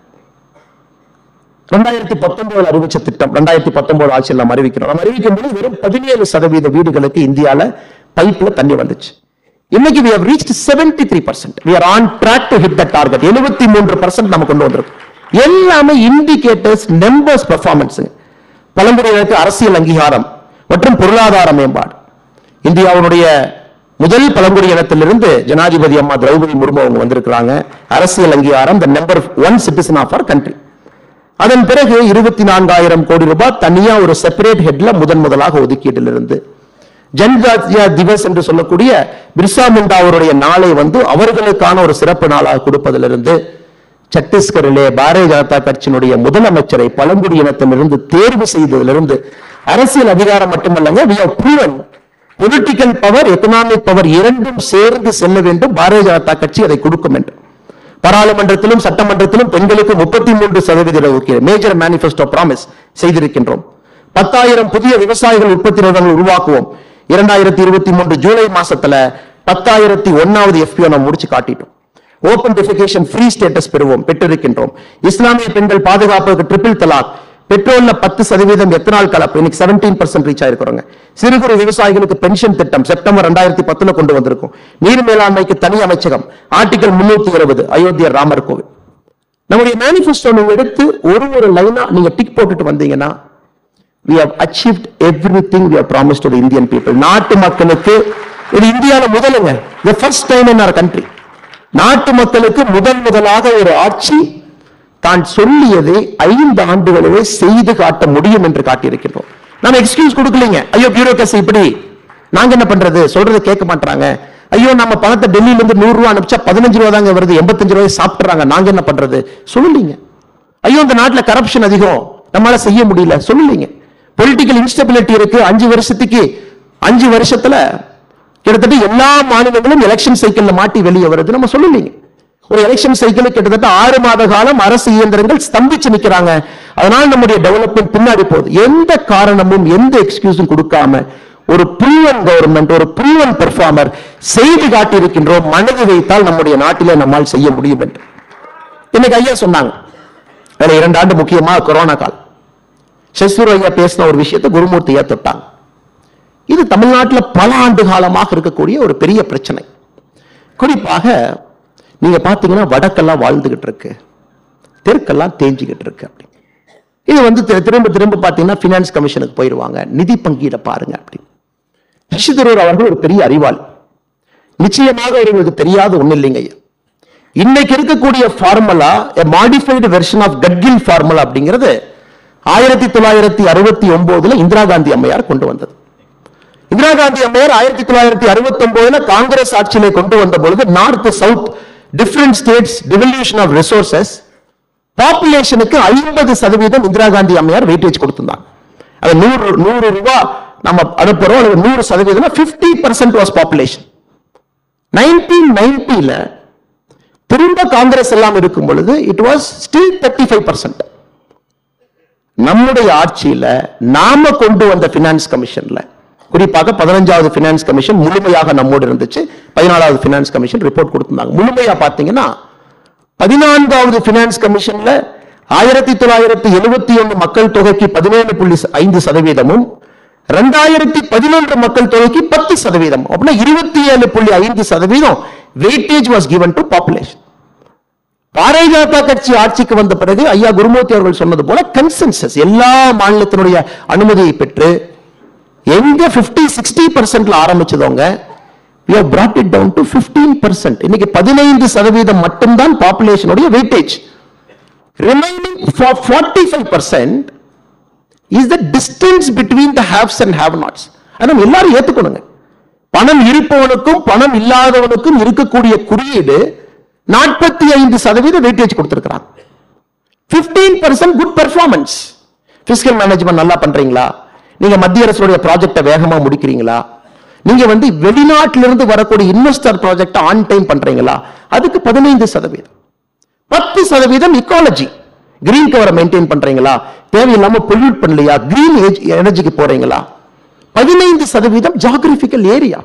ரெண்டாயிரத்தி பத்தொன்பதுல அறிவிச்ச திட்டம் ரெண்டாயிரத்தி பத்தொன்பது ஆட்சியில் நம்ம அறிவிக்கிறோம் நம்ம அறிவிக்கும் போது வெறும் பதினேழு சதவீத வீடுகளுக்கு இந்தியால பைப்ல தண்ணி வந்துச்சு இன்னைக்கு we have reached 73% three percent we are on track to hit the target எழுபத்தி மூன்று பர்சன்ட் நம்ம கொண்டு வந்திருக்கோம் எல்லாமே இண்டிகேட்டர்ஸ் நம்பர்ஸ் பெர்ஃபார்மன்ஸ் பழங்குடியினருக்கு அரசியல் அங்கீகாரம் மற்றும் பொருளாதார மேம்பாடு இந்தியாவுடைய முதல் பழங்குடி இனத்திலிருந்து ஜனாதிபதி அம்மா திரௌபதி முர்மு அவங்க வந்திருக்கிறாங்க அரசியல் அங்கீகாரம் the number one citizen of our country அதன் பிறகு இருபத்தி நான்காயிரம் கோடி ரூபாய் தனியா ஒரு செப்பரேட் ஹெட்ல முதன் முதலாக ஒதுக்கீட்டிலிருந்து ஜன்ஜாத்தியா திவஸ் என்று சொல்லக்கூடிய பிர்சா முண்டா அவருடைய நாளை வந்து அவர்களுக்கான ஒரு சிறப்பு நாளாக கொடுப்பதிலிருந்து சத்தீஸ்கரிலே பாரதிய ஜனதா கட்சியினுடைய முதலமைச்சரை பழங்குடி இனத்திலிருந்து தேர்வு செய்ததிலிருந்து அரசியல் அதிகாரம் மட்டுமல்லங்க we have proven political power economic power இரண்டும் சேர்ந்து செல்ல வேண்டும் பாரதிய ஜனதா கட்சி அதை கொடுக்கும் என்று பாராளுமன்றத்திலும் சட்டமன்றத்திலும் பெண்களுக்கு முப்பத்தி மூன்று சதவீத ஒதுக்கீடு மேஜர் மேனிபெஸ்டோ ப்ராமிஸ் செய்திருக்கின்றோம் பத்தாயிரம் புதிய விவசாயிகள் உற்பத்தி நிறுவனங்கள் உருவாக்குவோம் இரண்டாயிரத்தி இருபத்தி மூன்று ஜூலை மாசத்துல பத்தாயிரத்தி ஒன்னாவது எஃபிஓ நம்ம முடிச்சு காட்டிட்டோம் ஓபன் டெஃபிகேஷன் ஃப்ரீ ஸ்டேட்டஸ் பெறுவோம் பெற்றிருக்கின்றோம் இஸ்லாமிய பெண்கள் பாதுகாப்புக்கு ட்ரிபிள் தலாக் பெட்ரோல்ல பத்து சதவீதம் எத்தனால் கலப்பு இன்னைக்கு செவன்டீன் பர்சன்ட் ரீச் ஆயிருக்கிறோங்க சிறு குறு விவசாயிகளுக்கு பென்ஷன் திட்டம் செப்டம்பர் ரெண்டாயிரத்தி பத்துல கொண்டு வந்திருக்கும் நீர் மேலாண்மைக்கு தனி அமைச்சகம் ஆர்டிகல் முன்னூத்தி இருபது அயோத்தியா ராமர் கோவில் நம்முடைய மேனிபெஸ்டோ நீங்க எடுத்து ஒரு ஒரு லைனா நீங்க டிக் போட்டுட்டு வந்தீங்கன்னா we have achieved everything we have promised to the Indian people நாட்டு மக்களுக்கு இது இந்தியால முதலுங்க the first time in our country நாட்டு மக்களுக்கு முதல் முதலாக ஒரு ஆட்சி தான் சொல்லியதை ஐந்து ஆண்டுகளிலே செய்து காட்ட முடியும் என்று காட்டியிருக்கிறோம் நம்ம எக்ஸ்கியூஸ் கொடுக்கலீங்க ஐயோ பியூரோக்ரசி இப்படி நாங்க என்ன பண்றது சொல்றதை கேட்க மாட்டாங்க ஐயோ நம்ம பணத்தை டெல்லியில இருந்து நூறு ரூபா அனுப்பிச்சா பதினஞ்சு ரூபா தாங்க வருது எண்பத்தஞ்சு ரூபாய் சாப்பிட்டுறாங்க நாங்க என்ன பண்றது சொல்லலீங்க ஐயோ இந்த நாட்டுல கரப்ஷன் அதிகம் நம்மளால செய்ய முடியல சொல்லலீங்க பொலிட்டிக்கல் இன்ஸ்டபிலிட்டி இருக்கு அஞ்சு வருஷத்துக்கு அஞ்சு வருஷத்துல கிட்டத்தட்ட எல்லா மாநிலங்களும் எலெக்ஷன் சைக்கிள்ல மாட்டி வெளியே வருது நம்ம சொல்லலீங்க ஒரு எலெக்ஷன் சைக்கிள் கிட்டத்தட்ட ஆறு மாத காலம் அரசு இயந்திரங்கள் ஸ்தம்பிச்சு நிக்கிறாங்க அதனால நம்முடைய டெவலப்மெண்ட் பின்னாடி போகுது எந்த காரணமும் எந்த எக்ஸ்கியூஸும் கொடுக்காம ஒரு ப்ரூவன் கவர்மெண்ட் ஒரு ப்ரூவன் பெர்ஃபார்மர் செய்து காட்டியிருக்கின்றோம் மனது வைத்தால் நம்முடைய நாட்டிலே நம்மால் செய்ய முடியும் என்று இன்னைக்கு ஐயா சொன்னாங்க அதுல இரண்டு ஆண்டு முக்கியமா கொரோனா காலம் சசூர் ஐயா பேசின ஒரு விஷயத்தை குருமூர்த்தி ஐயா தொட்டாங்க இது தமிழ்நாட்டில் பல ஆண்டு காலமாக இருக்கக்கூடிய ஒரு பெரிய பிரச்சனை குறிப்பாக நீங்க பாத்தீங்கன்னா வடக்கெல்லாம் வாழ்ந்துகிட்டு இருக்கு தெற்கெல்லாம் தேஞ்சிக்கிட்டு இருக்கு அப்படி இது வந்து திரு- திரும்ப திரும்ப பாத்தீங்கன்னா பினான்ஸ் கமிஷனுக்கு போயிடுவாங்க நிதி பங்கீட பாருங்க அப்படி ரிஷிதரூர் அவர்கள் ஒரு பெரிய அறிவாளி நிச்சயமாக இவங்களுக்கு தெரியாத ஒண்ணு இல்லைங்க ஐயா இன்னைக்கு இருக்கக்கூடிய formula modified version of Gadgil formula அப்படிங்கிறது ஆயிரத்தி தொள்ளாயிரத்தி அறுபத்தி ஒன்பதுல இந்திரா காந்தி அம்மையார் கொண்டு வந்தது இந்திரா காந்தி அம்மையார் ஆயிரத்தி தொள்ளாயிரத்தி அறுபத்தி ஒன்பதுல காங்கிரஸ் ஆட்சியிலே கொண்டு வந்த பொழுது north south different states devolution of resources பாப்புலேஷனுக்கு ஐம்பது சதவீதம் இந்திரா காந்தி அம்மையார் வெயிட்டேஜ் கொடுத்திருந்தாங்க அது நூறு நூறு ரூபாய் நம்ம அனுப்புறோம் அது நூறு சதவீதம் fifty percent was population nineteen நைன்டில திரும்ப காங்கிரஸ் எல்லாம் இருக்கும் பொழுது it was still thirty five percent நம்முடைய ஆட்சியில நாம கொண்டு வந்த பினான்ஸ் கமிஷன்ல குறிப்பாக பதினஞ்சாவது பினான்ஸ் கமிஷன் முழுமையாக நம்மோடு இருந்துச்சு பதினாலாவது பினான்ஸ் கமிஷன் ரிப்போர்ட் கொடுத்திருந்தாங்க முழுமையா பாத்தீங்கன்னா பதினான்காவது பினான்ஸ் கமிஷன்ல ஆயிரத்தி தொள்ளாயிரத்தி எழுபத்தி ஒன்னு மக்கள் தொகைக்கு பதினேழு புள்ளி ஐந்து சதவீதமும் ரெண்டாயிரத்தி பதினொன்று மக்கள் தொகைக்கு பத்து சதவீதம் அப்படின்னா இருபத்தி ஏழு புள்ளி ஐந்து சதவீதம் weightage was given to population Bharatiya Janata கட்சி ஆட்சிக்கு வந்த பிறகு ஐயா குருமூர்த்தி அவர்கள் சொன்னது போல கன்சென்சஸ் எல்லா மாநிலத்தினுடைய அனுமதியை பெற்று எங்க 50 சிக்ஸ்டி பர்சன்ட்ல ஆரம்பிச்சதவங்க we have brought it down to 15 percent இன்னைக்கு பதினைந்து சதவீதம் மட்டும்தான் பாப்புலேஷனுடைய weightage remaining forty five percent is the distance between the haves and have nots அதை நம்ம எல்லாரும் ஏத்துக்கணுங்க பணம் இருப்பவனுக்கும் பணம் இல்லாதவனுக்கும் இருக்கக்கூடிய குறியீடு நாற்பத்தி ஐந்து சதவீத வெயிட்டேஜ் கொடுத்திருக்கிறாங்க 15% percent good performance physical management நல்லா பண்றீங்களா நீங்க மத்திய அரசுடைய ப்ராஜெக்டை வேகமா முடிக்கிறீங்களா நீங்க வந்து வெளிநாட்டிலிருந்து வரக்கூடிய இன்வெஸ்டர் ப்ராஜெக்ட் ஆன் டைம் பண்றீங்களா அதுக்கு பதினைந்து சதவீதம் பத்து சதவீதம் இக்காலஜி கிரீன் கவரை மெயின்டைன் பண்றீங்களா தேவையில்லாம பொல்யூட் பண்ணலையா கிரீன் எனர்ஜிக்கு போறீங்களா பதினைந்து சதவீதம் ஜாகிரபிக்கல் ஏரியா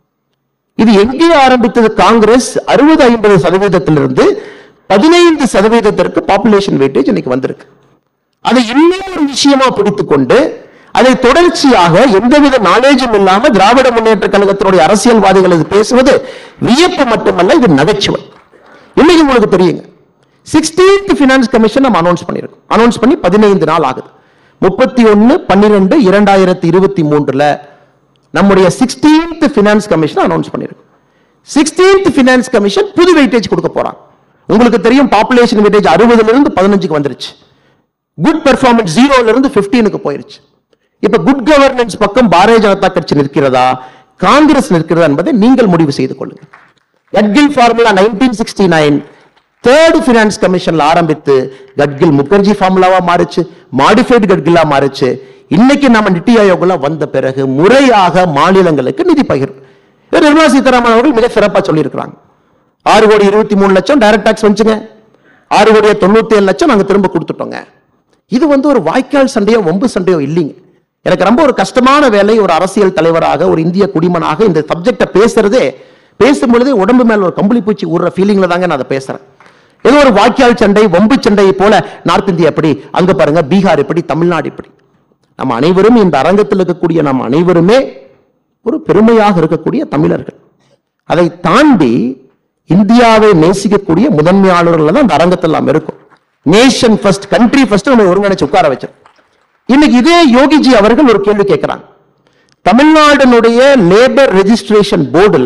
இது எங்கே ஆரம்பித்தது காங்கிரஸ் அறுபது ஐம்பது சதவீதத்திலிருந்து பதினைந்து சதவீதத்திற்கு பாப்புலேஷன் வெயிட்டேஜ் இன்னைக்கு வந்திருக்கு அதை இன்னும் ஒரு விஷயமா பிடித்துக் கொண்டு அதை தொடர்ச்சியாக எந்தவித நாலேஜும் இல்லாம திராவிட முன்னேற்ற கழகத்தினுடைய அரசியல்வாதிகள் இது பேசுவது வியப்பு மட்டுமல்ல இது நகைச்சுவை இன்னைக்கு உங்களுக்கு தெரியுங்க சிக்ஸ்டீன்த் பினான்ஸ் கமிஷன் நம்ம அனௌன்ஸ் பண்ணியிருக்கோம் அனௌன்ஸ் பண்ணி பதினைந்து நாள் ஆகுது முப்பத்தி ஒன்னு பன்னிரெண்டு இரண்டாயிரத்தி இருபத்தி மூன்றுல நம்முடைய சிக்ஸ்டீன்த் பினான்ஸ் கமிஷன் அனௌன்ஸ் பண்ணியிருக்கோம் சிக்ஸ்டீன்த் பினான்ஸ் கமிஷன் புது வெயிட்டேஜ் கொடுக்க போறாங்க உங்களுக்கு தெரியும் பாப்புலேஷன் வெயிட்டேஜ் அறுபதுல இருந்து பதினஞ்சுக்கு வந்துருச்சு குட் பெர்ஃபார்மன்ஸ் ஜீரோல இருந்து 15 போயிருச்சு இப்ப குட் கவர்னன்ஸ் பக்கம் பாரதிய ஜனதா கட்சி நிற்கிறதா காங்கிரஸ் நிற்கிறதா என்பதை நீங்கள் முடிவு செய்து கொள்ளுங்கள் Gadgil formula nineteen sixty nine third finance கமிஷன்ல ஆரம்பித்து கட்கில் முகர்ஜி ஃபார்முலாவா மாறுச்சு மாடிஃபைடு கட்கிலா மாறுச்சு இன்னைக்கு நம்ம நித்தி ஆயோக்ல வந்த பிறகு முறையாக மாநிலங்களுக்கு நிதி பகிர்வு இது நிர்மலா சீதாராமன் அவர்கள் மிக சிறப்பா சொல்லியிருக்கிறாங்க ஆறு கோடி இருபத்தி மூணு லட்சம் டைரக்ட் டாக்ஸ் வந்துச்சுங்க ஆறு கோடியே தொண்ணூத்தி ஏழு லட்சம் நாங்க திரும்ப கொடுத்துட்டோங்க இது வந்து ஒரு வாய்க்கால் சண்டையோ வம்பு சண்டையோ இல்லைங்க எனக்கு ரொம்ப ஒரு கஷ்டமான வேலை ஒரு அரசியல் தலைவராக ஒரு இந்திய குடிமனாக இந்த சப்ஜெக்ட பேசுறதே பேசும்பொழுதே உடம்பு மேல ஒரு கம்பளி பூச்சி ஊறுற ஃபீலிங்ல தாங்க நான் அதை பேசுறேன் ஏதோ ஒரு வாய்க்கால் சண்டை வம்பு சண்டையை போல நார்த் இந்தியா எப்படி அங்க பாருங்க பீகார் எப்படி தமிழ்நாடு எப்படி நம்ம அனைவரும் இந்த அரங்கத்தில் இருக்கக்கூடிய நம்ம அனைவருமே ஒரு பெருமையாக இருக்கக்கூடிய தமிழர்கள் அதை தாண்டி இந்தியாவை நேசிக்கக்கூடிய முதன்மையாளர்கள் தான் இந்த அரங்கத்தில் நாம் இருக்கும் நேஷன் ஃபர்ஸ்ட் கண்ட்ரி ஃபர்ஸ்ட் நம்ம ஒருங்கிணைச்சு உட்கார வச்சிருக்கோம் இன்னைக்கு இதே யோகிஜி அவர்கள் ஒரு கேள்வி கேட்கிறாங்க தமிழ்நாடுனுடைய லேபர் ரெஜிஸ்ட்ரேஷன் போர்டுல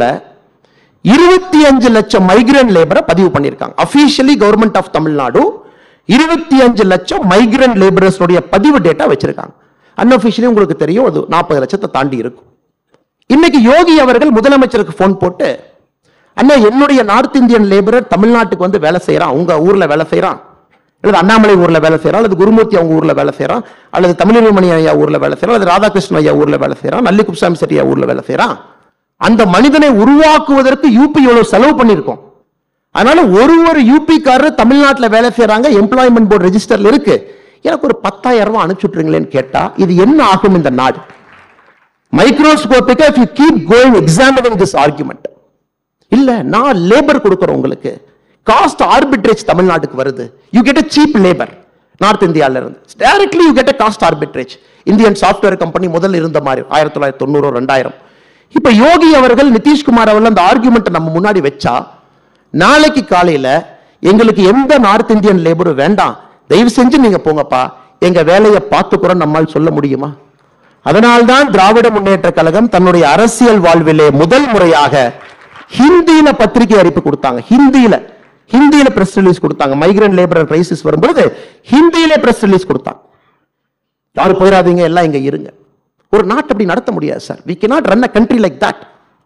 இருபத்தி அஞ்சு லட்சம் மைக்ரண்ட் லேபரை பதிவு பண்ணியிருக்காங்க அபிஷியலி கவர்மெண்ட் ஆஃப் தமிழ்நாடு இருபத்தி அஞ்சு லட்சம் மைக்ரண்ட் லேபரர்ஸ் பதிவு டேட்டா வச்சிருக்காங்க அன்அபிஷியலி உங்களுக்கு தெரியும் அது நாற்பது லட்சத்தை தாண்டி இருக்கும் இன்னைக்கு யோகி அவர்கள் முதலமைச்சருக்கு போன் போட்டு அண்ணா என்னுடைய நார்த் இந்தியன் லேபரர் தமிழ்நாட்டுக்கு வந்து வேலை செய்யறான் உங்க ஊர்ல வேலை செய்யறான் அல்லது அண்ணாமலை ஊர்ல வேலை செய்யறான் அல்லது குருமூர்த்தி அவங்க ஊர்ல வேலை செய்யறான் அல்லது தமிழிமணி ஐயா ஊர்ல வேலை செய்யறான் அல்லது ராதாகிருஷ்ணன் ஐயா ஊர்ல வேலை செய்யறான் நல்லி குப்சாமி செட்டி ஐயா ஊர்ல வேலை செய்யறான் அந்த மனிதனை உருவாக்குவதற்கு யூபி எவ்வளவு செலவு பண்ணியிருக்கோம் அதனால ஒரு ஒரு யூபிக்காரர் தமிழ்நாட்டுல வேலை செய்யறாங்க எம்ப்ளாய்மெண்ட் போர்டு ரெஜிஸ்டர்ல இருக்கு எனக்கு ஒரு பத்தாயிரம் ரூபாய் அனுப்பிச்சுட்றீங்களேன்னு கேட்டா இது என்ன ஆகும் இந்த நாடு மைக்ரோஸ்கோபிக்கா if you keep going examining this argument இல்ல நான் லேபர் கொடுக்குறோம் உங்களுக்கு காஸ்ட் ஆர்பிட்ரேஜ் தமிழ்நாட்டுக்கு வருது you get a cheap labour north இந்தியால இருந்து directly you get a cost arbitrage Indian software company முதல்ல இருந்த மாதிரி ஆயிரத்தி தொள்ளாயிரத்தி தொண்ணூறு ரெண்டாயிரம் இப்ப யோகி அவர்கள் நிதிஷ்குமார் அவர்கள் அந்த ஆர்குமெண்ட் நம்ம முன்னாடி வச்சா நாளைக்கு காலையில எங்களுக்கு எந்த நார்த் இந்தியன் லேபரும் வேண்டாம் தயவு செஞ்சு நீங்க போங்கப்பா எங்க வேலையை பார்த்துக்கிறோம் நம்மால் சொல்ல முடியுமா அதனால்தான் திராவிட முன்னேற்ற கழகம் தன்னுடைய அரசியல் வாழ்விலே முதல் முறையாக ஹிந்தியில பத்திரிகை அறிப்பு கொடுத்தாங்க ஹிந்தியில ஹிந்தியில பிரஸ் ரிலீஸ் கொடுத்தாங்க மைக்ரண்ட் லேபரர் கிரைசிஸ் வரும்போது ஹிந்தியில பிரஸ் ரிலீஸ் கொடுத்தாங்க யாரும் போயிடாதீங்க எல்லாம் இங்க இருங்க ஒரு நாட்டை அப்படி நடத்த முடியாது sir we cannot run a country like that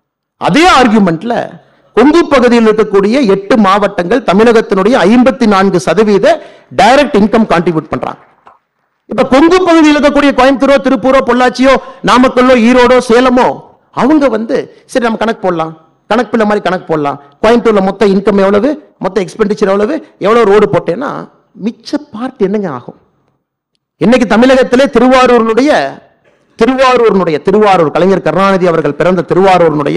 அதே ஆர்குமெண்ட்ல கொங்கு பகுதியில் இருக்கக்கூடிய எட்டு மாவட்டங்கள் தமிழகத்தினுடைய ஐம்பத்தி நான்கு சதவீத டைரக்ட் இன்கம் கான்ட்ரிபியூட் பண்றாங்க இப்ப கொங்கு பகுதியில் இருக்கக்கூடிய கோயம்புத்தூரோ திருப்பூரோ பொள்ளாச்சியோ நாமக்கல்லோ ஈரோடோ சேலமோ அவங்க வந்து சரி நம்ம கணக்கு போடலாம் கணக்கு பிள்ளை மாதிரி கணக்கு போடலாம் கோயம்புத்தூர்ல மொத்த இன்கம் எவ்வளவு மொத்த எக்ஸ்பெண்டிச்சர் எவ்வளவு எவ்வளவு ரோடு போட்டேன்னா மிச்ச பார்ட் என்னங்க ஆகும் இன்னைக்கு தமிழகத்திலே திருவாரூரினுடைய திருவாரூரினுடைய திருவாரூர் கலைஞர் கருணாநிதி அவர்கள் பிறந்த திருவாரூரினுடைய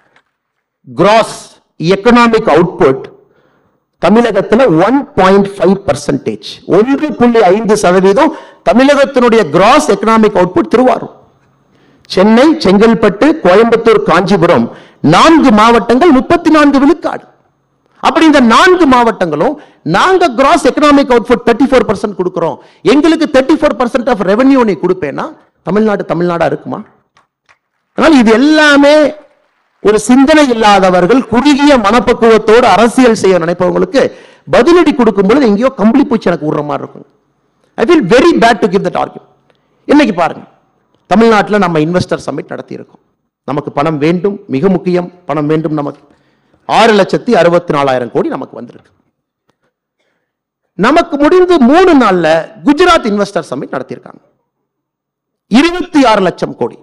கிராஸ் எக்கனாமிக் அவுட்புட் தமிழகத்துல ஒன் பாயிண்ட் ஃபைவ் பர்சன்டேஜ் ஒன்று புள்ளி ஐந்து சதவீதம் தமிழகத்தினுடைய gross economic output Tiruvarur Chennai Chengalpattu Coimbatore Kanchipuram நான்கு மாவட்டங்கள் முப்பத்தி நான்கு விழுக்காடு அப்படி இந்த நான்கு மாவட்டங்களும் நாங்க gross economic output thirty four percent கொடுக்கிறோம் எங்களுக்கு thirty four percent of revenue நீ கொடுப்பேன்னா தமிழ்நாடு தமிழ்நாடா இருக்குமா அதனால இது எல்லாமே ஒரு சிந்தனை இல்லாதவர்கள் குறுகிய மனப்பக்குவத்தோடு அரசியல் செய்ய நினைப்பவங்களுக்கு பதிலடி கொடுக்கும் பொழுது எங்கேயோ கம்பளி பூச்சி எனக்கு விடுற மாதிரி இருக்கும் I feel very bad to give that argue இன்னைக்கு பாருங்க தமிழ்நாட்டில் நம்ம இன்வெஸ்டர் சமிட் நடத்தி இருக்கோம் நமக்கு பணம் வேண்டும் மிக முக்கியம் பணம் வேண்டும் நமக்கு ஆறு லட்சத்தி அறுபத்தி நாலாயிரம் கோடி நமக்கு வந்திருக்கு நமக்கு முடிந்து மூணு நாள்ல குஜராத் இன்வெஸ்டர் சமிட் நடத்தியிருக்காங்க இருபத்தி ஆறு லட்சம் கோடி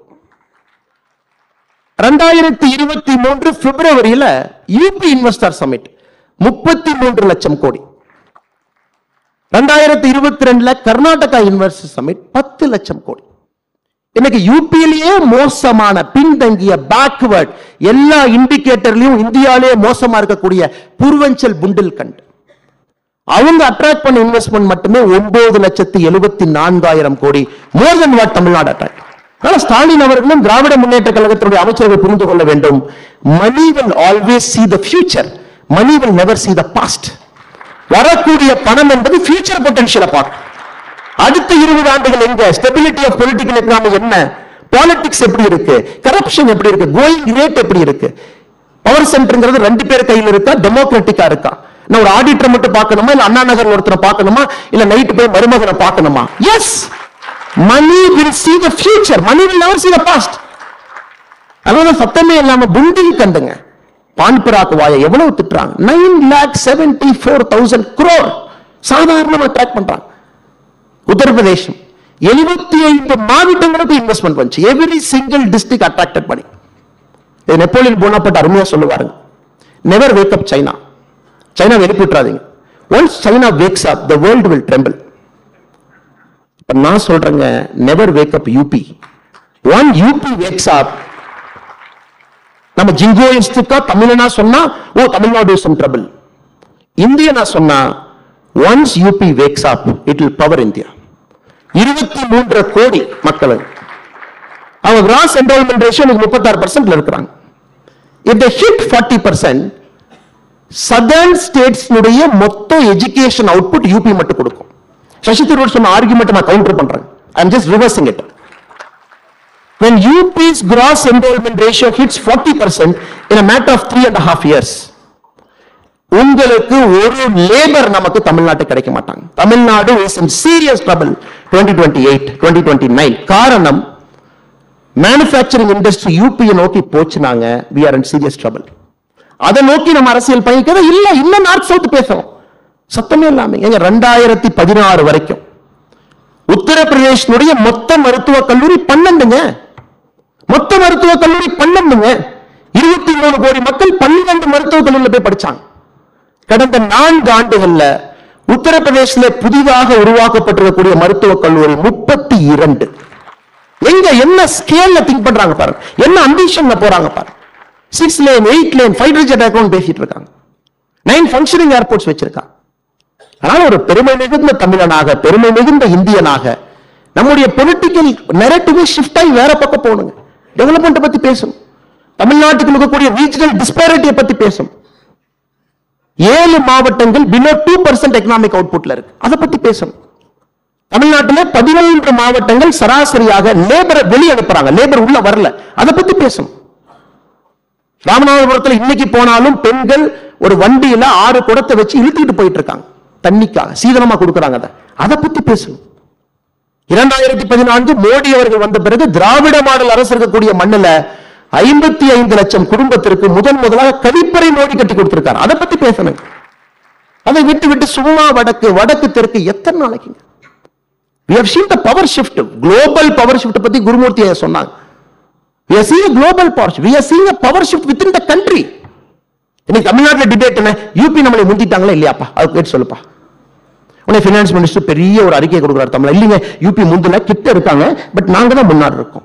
ரெண்டாயிரத்தி இருபத்தி மூன்று பிப்ரவரியில யூபி இன்வெஸ்டர் சமிட் முப்பத்தி மூன்று லட்சம் கோடி ரெண்டாயிரத்தி இருபத்தி ரெண்டுல கர்நாடகா யூனிவர்சிட்டி சமிட் பத்து லட்சம் கோடி இன்னைக்கு யூபியிலேயே மோசமான பின்தங்கிய பேக்வர்ட் எல்லா இண்டிகேட்டர்லயும் இந்தியாவிலேயே மோசமா இருக்கக்கூடிய பூர்வஞ்சல் புண்டில்கண்ட் அவங்க அட்ராக்ட் பண்ண இன்வெஸ்ட்மெண்ட் மட்டுமே ஒன்பது லட்சத்தி எழுபத்தி நான்காயிரம் கோடி more than what Tamil Nadu attract அதனால ஸ்டாலின் அவர்களும் திராவிட முன்னேற்ற கழகத்தினுடைய அமைச்சர்கள் புரிந்து கொள்ள வேண்டும் மணி will always see the future money will never see the past வரக்கூடிய பணம் என்பது ஃபியூச்சர் பொட்டன்ஷியலை பார்க்கும் அடுத்த இருபது ஆண்டுகள் எங்க ஸ்டெபிலிட்டி ஆஃப் பொலிட்டிக்கல் எக்கனாமி என்ன பாலிடிக்ஸ் எப்படி இருக்கு கரப்ஷன் எப்படி இருக்கு கோயிங் ரேட் எப்படி இருக்கு பவர் சென்டர்ங்கிறது ரெண்டு பேர் கையில் இருக்கா டெமோக்ராட்டிக்கா இருக்கா நான் ஒரு ஆடிட்டர் மட்டும் பார்க்கணுமா இல்ல அண்ணா நகர் ஒருத்தரை பார்க்கணுமா இல்ல நைட்டு போய் மருமகனை பார்க்கணுமா yes money will see the future money will never see the past அதனால சத்தமே இல்லாம புண்டில் கண்டுங்க பான்பராக் வாய எவ்வளவு திட்டுறாங்க nine lakh seventy four thousand crore சாதாரணமா ட்ராக் பண்றாங்க உத்தரப்பிரதேசம் எழுபத்தி ஐந்து மாவட்டங்களுக்கு இன்வெஸ்ட்மெண்ட் வந்துச்சு எவ்ரி சிங்கிள் டிஸ்ட்ரிக்ட் அட்ராக்டட் பண்ணி இது நெப்போலியன் போனாப்பட்ட அருமையா சொல்லுவாருங்க never wake up China China எழுப்பிட்டுறாதீங்க once China wakes up the world will tremble இப்ப நான் சொல்றேங்க never wake up UP one UP wakes up நம்ம ஜிங்கோயிஸ்டுக்கா தமிழனா சொன்னா ஓ தமிழ்நாடு இஸ் ட்ரபிள் இந்தியனா சொன்னா once UP wakes up it will power India இருபத்தி மூன்று கோடி மக்கள் அவங்க கிராஸ் என்ரோல்மெண்ட் ரேஷியோ முப்பத்தாறு பர்சன்ட்ல இருக்கிறாங்க if the hit forty percent southern ஸ்டேட்ஸ்னுடைய மொத்த எஜுகேஷன் அவுட்புட் யூபி மட்டும் கொடுக்கும் சசி தரூர் சொன்ன ஆர்குமெண்ட் நான் கவுண்டர் பண்றேன் I am just reversing it when UP's gross enrollment ratio hits 40% in a matter of three and a half years உங்களுக்கு ஒரு labour நமக்கு தமிழ்நாட்டு கிடைக்க மாட்டாங்க Tamil Nadu is in serious trouble twenty twenty eight twenty twenty nine காரணம் manufacturing industry யூபியை நோக்கி போச்சுனாங்க we are in serious trouble அதை நோக்கி நம்ம அரசியல் பயணிக்கிறத இல்ல இன்னும் நார்த் சவுத் பேசுறோம் சத்தமே இல்லாம எங்க ரெண்டாயிரத்தி பதினாறு வரைக்கும் உத்தரப்பிரதேசனுடைய மொத்த மருத்துவக் கல்லூரி பன்னெண்டுங்க மொத்த மருத்துவக் கல்லூரி பன்னெண்டுங்க இருபத்தி மூணு கோடி மக்கள் பன்னிரண்டு மருத்துவக் கல்லூரியில் போய் படிச்சாங்க கடந்த நான்கு ஆண்டுகள்ல உத்தரப்பிரதேசல புதிதாக உருவாக்கப்பட்டிருக்கக்கூடிய மருத்துவக் கல்லூரி முப்பத்தி இரண்டு எங்க என்ன ஸ்கேல்ல திங்க் பண்றாங்க பாருங்க என்ன அம்பிஷன்ல போறாங்க பாருங்க six lane eight lane fighter jet account பேசிட்டு இருக்காங்க நைன் ஃபங்க்ஷனிங் ஏர்போர்ட்ஸ் வச்சிருக்காங்க அதனால ஒரு பெருமை மிகுந்த தமிழனாக பெருமை மிகுந்த இந்தியனாக நம்முடைய பொலிட்டிக்கல் நெரட்டிவ் ஷிஃப்ட் ஆகி வேற பக்கம் போகணுங்க டெவலப்மெண்ட் பத்தி பேசணும் தமிழ்நாட்டுக்கு இருக்கக்கூடிய ரீஜனல் டிஸ்பாரிட்டியை பத்தி பேசணும் ஏழு மாவட்டங்கள் பிலோ டூ பர்சன்ட் எக்கனாமிக் அவுட்புட்ல இருக்கு அதை பத்தி பேசணும் தமிழ்நாட்டில் பதினொன்று மாவட்டங்கள் சராசரியாக லேபரை வெளியே அனுப்புறாங்க லேபர் உள்ள வரல அதை பத்தி பேசணும் ராமநாதபுரத்துல இன்னைக்கு போனாலும் பெண்கள் ஒரு வண்டியில ஆறு குடத்தை வச்சு இழுத்துக்கிட்டு போயிட்டு இருக்காங்க தண்ணிக்காக சீதனமா கொடுக்கறாங்க அதை அதை பத்தி பேசணும் இரண்டாயிரத்தி பதினான்கு மோடி அவர்கள் வந்த பிறகு திராவிட மாடல் அரசு இருக்கக்கூடிய மண்ணுல ஐம்பத்தி ஐந்து லட்சம் குடும்பத்திற்கு முதன் முதலாக கழிப்பறை மோடி கட்டி கொடுத்திருக்காரு அதை பத்தி பேசணும் அதை விட்டு விட்டு சும்மா வடக்கு வடக்கு தெற்கு எத்தனை நாளைக்குங்க we have seen the power shift global power shift பத்தி குருமூர்த்தி ஐயா சொன்னாங்க we are seeing a global power shift we are seeing a power shift within the country இன்னைக்கு தமிழ்நாட்டுல டிபேட் என்ன யூபி நம்மளை முந்திட்டாங்களா இல்லையாப்பா அது கேட்டு சொல்லுப்பா உடனே ஃபினான்ஸ் மினிஸ்டர் பெரிய ஒரு அறிக்கை கொடுக்குறாரு தமிழ்ல இல்லைங்க யூபி முந்தல கிட்ட இருக்காங்க பட் நாங்க தான் முன்னாடி இருக்கோம்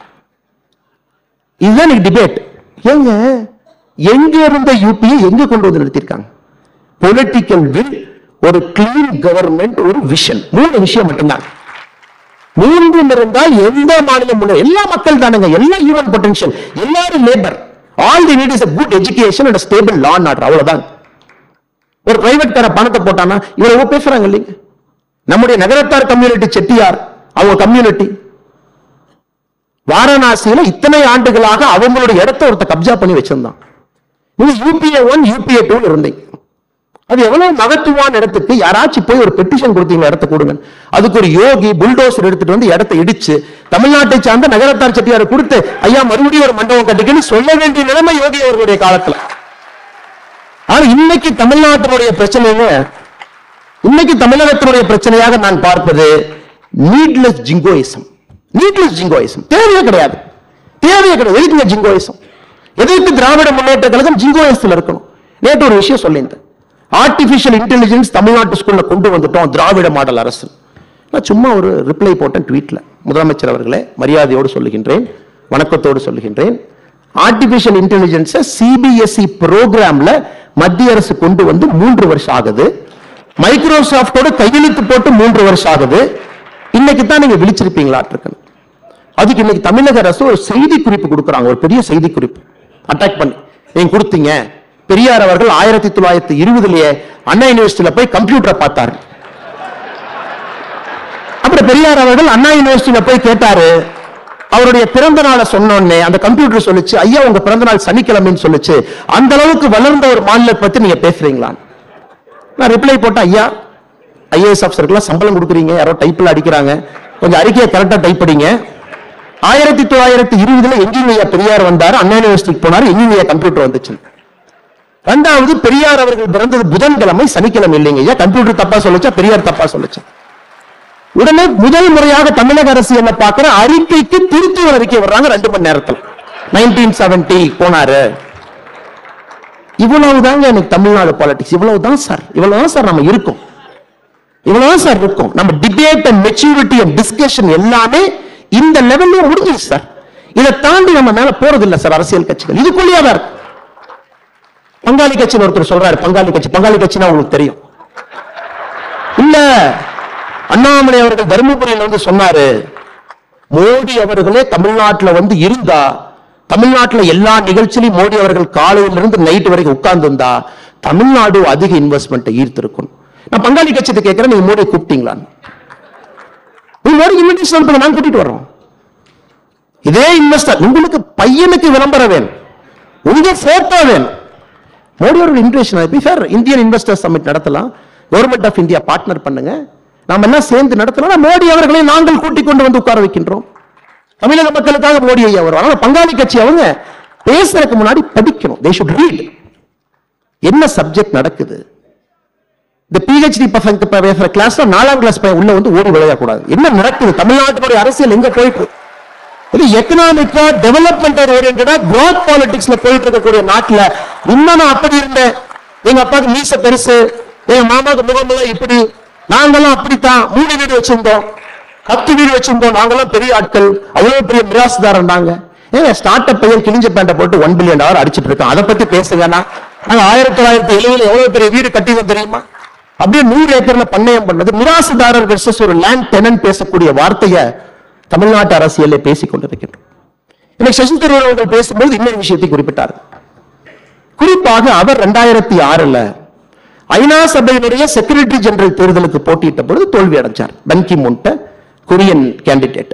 இதுதான் இன்னைக்கு டிபேட் ஏங்க எங்க இருந்த யூபியை எங்க கொண்டு வந்து நிறுத்திருக்காங்க பொலிட்டிக்கல் வில் ஒரு கிளீன் கவர்மெண்ட் ஒரு விஷன் மூணு விஷயம் மட்டும்தான் மூன்றும் இருந்தால் எந்த மாநிலம் முன்னே எல்லா மக்கள் தானுங்க எல்லா ஹியூமன் பொட்டன்ஷியல் எல்லாரும் labour all the need is a good education and stable law order அவ்வளவுதான் ஒரு பிரைவேட் கார பணத்தை போட்டானா இவ்வளவு பேசுறாங்க இல்லைங்க நம்முடைய நகரத்தார் கம்யூனிட்டி செட்டியார் அவங்க கம்யூனிட்டி வாரணாசியில இத்தனை ஆண்டுகளாக அவங்களுடைய இடத்தை ஒருத்த கப்ஜா பண்ணி வச்சிருந்தான் நீங்க யூபிஏ ஒன் யூபிஏ டூ இருந்தீங்க அது எவ்வளவு மகத்துவான இடத்துக்கு யாராச்சும் போய் ஒரு பெட்டிஷன் கொடுத்தீங்க இடத்த கொடுங்க அதுக்கு ஒரு யோகி புல்டோசர் எடுத்துட்டு வந்து இடத்தை இடிச்சு தமிழ்நாட்டை சார்ந்த நகரத்தார் செட்டியாரை கொடுத்து ஐயா மறுபடியும் ஒரு மண்டபம் கட்டிக்கன்னு சொல்ல வேண்டிய நிலைமை யோகி அவர்களுடைய காலத்துல ஆனா இன்னைக்கு தமிழ்நாட்டினுடைய பிரச்சனைங்க இன்னைக்கு தமிழகத்தினுடைய பிரச்சனையாக நான் பார்ப்பது நீட்லெஸ் ஜிங்கோயிசம் நீட்லெஸ் ஜிங்கோயிசம் தேவையே கிடையாது தேவையே கிடையாது எதுக்குங்க ஜிங்கோயிசம் எதற்கு திராவிட முன்னேற்ற கழகம் ஜிங்கோயிசத்தில் இருக்கணும் நேற்று ஒரு விஷயம் சொல்லியிருந்தேன் ஆர்டிபிஷியல் இன்டெலிஜென்ஸ் தமிழ்நாட்டு ஸ்கூல்ல கொண்டு வந்துட்டோம் திராவிட மாடல் அரசு நான் சும்மா ஒரு ரிப்ளை போட்டேன் ட்வீட்ல முதலமைச்சர் அவர்களே மரியாதையோடு சொல்லுகின்றேன் வணக்கத்தோடு சொல்லுகின்றேன் ஆர்டிபிஷியல் இன்டெலிஜென்ஸை சிபிஎஸ்இ ப்ரோக்ராம்ல மத்திய அரசு கொண்டு வந்து மூன்று வருஷம் ஆகுது மைக்ரோசாஃப்டோட கையெழுத்து போட்டு மூன்று வருஷம் ஆகுது இன்னைக்கு தான் நீங்க விழிச்சிருப்பீங்களாட்டு அதுக்கு இன்னைக்கு தமிழக அரசு ஒரு செய்தி குறிப்பு கொடுக்குறாங்க ஒரு பெரிய செய்தி குறிப்பு அட்டாக் பண்ணி நீங்க கொடுத்தீங்க பெரியார் அவர்கள் ஆயிரத்தி தொள்ளாயிரத்தி இருபதுலயே அண்ணா யூனிவர்சிட்டியில போய் கம்ப்யூட்டரை பார்த்தாரு அப்புறம் பெரியார் அவர்கள் அண்ணா யூனிவர்சிட்டியில போய் கேட்டாரு அவருடைய பிறந்த நாளை சொன்னோடனே அந்த கம்ப்யூட்டர் சொல்லுச்சு ஐயா உங்க பிறந்த நாள் சனிக்கிழமைன்னு சொல்லுச்சு அந்த அளவுக்கு வளர்ந்த ஒரு மாநிலத்தை பத்தி நீங்க பேசுறீங்களா நான் ரிப்ளை போட்டேன் ஐயா ஐஏஎஸ் ஆஃபீஸருக்குலாம் சம்பளம் கொடுக்குறீங்க யாரோ டைப்ல அடிக்கிறாங்க கொஞ்சம் அறிக்கையை கரெக்டா டைப் படிங்க ஆயிரத்தி தொள்ளாயிரத்தி இருபதுல எங்கேயும் ஐயா பெரியார் வந்தாரு அண்ணா யூனிவர்சிட்டிக்கு போனாரு எங்கேயும் ஐயா கம்ப்யூட்டர் வந்துச்சு ரெண்டாவது பெரியார் அவர்கள் பிறந்தது புதன்கிழமை சனிக்கிழமை இல்லைங்க ஐயா கம்ப்யூட்டர் தப்பா சொல்லுச்சா பெரியார் தப்பா சொல்லுச்சு உடனே முதல் முறையாக தமிழக அரசு என்ன பார்க்கிற அறிக்கைக்கு திருத்துவ அறிக்கை வர்றாங்க ரெண்டு மணி நேரத்தில் நைன்டீன் செவன்டி போனாரு இவ்வளவுதாங்க எனக்கு தமிழ்நாடு பாலிடிக்ஸ் இவ்வளவுதான் சார் இவ்வளவுதான் சார் நம்ம இருக்கோம் இவ்வளவுதான் சார் இருக்கும் நம்ம debate and maturity and discussion எல்லாமே இந்த லெவல்ல முடிஞ்சிச்சு சார் இதை தாண்டி நம்ம மேல போறது இல்ல சார் அரசியல் கட்சிகள் இதுக்குள்ளேயே தான் இருக்கு பங்காளி கட்சின்னு ஒருத்தர் சொல்றாரு பங்காளி கட்சி பங்காளி கட்சினா உங்களுக்கு தெரியும் இல்ல அண்ணாமலை அவர்கள் தருமபுரியில வந்து சொன்னாரு மோடி அவர்களே தமிழ்நாட்டுல வந்து இருந்தா தமிழ்நாட்டுல எல்லா நிகழ்ச்சியிலும் மோடி அவர்கள் காலையில இருந்து நைட் வரைக்கும் உட்கார்ந்து இருந்தா தமிழ்நாடு அதிக இன்வெஸ்ட்மெண்ட் ஈர்த்திருக்கும் நான் பங்காளி கட்சியை கேட்கிறேன் நீங்க மோடியை கூப்பிட்டீங்களான்னு நீங்க மோடி இன்விடேஷன் அனுப்புங்க நான் கூட்டிட்டு வர்றோம் இதே இன்வெஸ்டர் உங்களுக்கு பையனுக்கு விளம்பரம் வேணும் உங்க போட்டோ வேணும் மோடியோட இன்விடேஷன் அனுப்பி சார் இந்தியன் இன்வெஸ்டர் சமிட் நடத்தலாம் கவர்மெண்ட் ஆஃப் இந்தியா பார்ட்னர் பண்ணுங்க நாம எல்லாம் சேர்ந்து நடத்தலாம் மோடி அவர்களை நாங்கள் கூட்டிக் கொண்டு வந்து உட்கார வைக்கின்றோம் தமிழக மக்களுக்காக மோடி ஐயா வருவாங்க ஆனா பங்காளி கட்சி அவங்க பேசுறதுக்கு முன்னாடி படிக்கணும் தே ஷுட் ரீட் என்ன சப்ஜெக்ட் நடக்குது இந்த பிஹெச்டி பசங்க இப்ப பேசுற கிளாஸ்ல நாலாம் கிளாஸ் பையன் உள்ள வந்து ஓடி விளையாடக்கூடாது என்ன நடக்குது தமிழ்நாட்டுடைய அரசியல் எங்க போயிட்டு இருக்கு? இது எக்கனாமிக்கா டெவலப்மெண்ட் ஓரியன்டா கிரோத் பாலிடிக்ஸ்ல போயிட்டு இருக்கக்கூடிய நாட்டுல இன்னும் நான் அப்படி இருந்தேன் எங்க அப்பாவுக்கு மீச பெருசு எங்க மாமாவுக்கு முகமெல்லாம் இப்படி நாங்கெல்லாம் அப்படித்தான் மூணு வீடு வச்சிருந்தோம் பத்து வீடு வச்சிருந்தோம் நாங்கெல்லாம் பெரிய ஆட்கள் அவ்வளவு பெரிய மிராசுதாரன் நாங்க ஏங்க ஸ்டார்ட் அப் பையன் கிழிஞ்ச பேண்ட போட்டு ஒன் பில்லியன் டாலர் அடிச்சிட்டு இருக்கோம் அதை பத்தி பேசுங்கண்ணா நாங்க ஆயிரத்தி தொள்ளாயிரத்தி எழுபதுல எவ்வளவு பெரிய வீடு கட்டினோம் தெரியுமா அப்படியே நூறு ஏக்கர்ல பண்ணையம் பண்ணது மிராசுதாரர் வெர்சஸ் ஒரு லேண்ட் டெனன் பேசக்கூடிய வார்த்தையை தமிழ்நாட்டு அரசியலே பேசிக் கொண்டிருக்கின்றோம் இன்னைக்கு சசி தரூர் அவர்கள் பேசும்போது இன்னொரு விஷயத்தை குறிப்பிட்டார் குறிப்பாக அவர் ரெண்டாயிரத்தி ஆறுல ஐநா சபையினுடைய செக்ரட்டரி ஜெனரல் தேர்தலுக்கு போட்டியிட்ட பொழுது தோல்வி அடைஞ்சார் பன்கி முன்ட்ட கொரியன் கேண்டிடேட்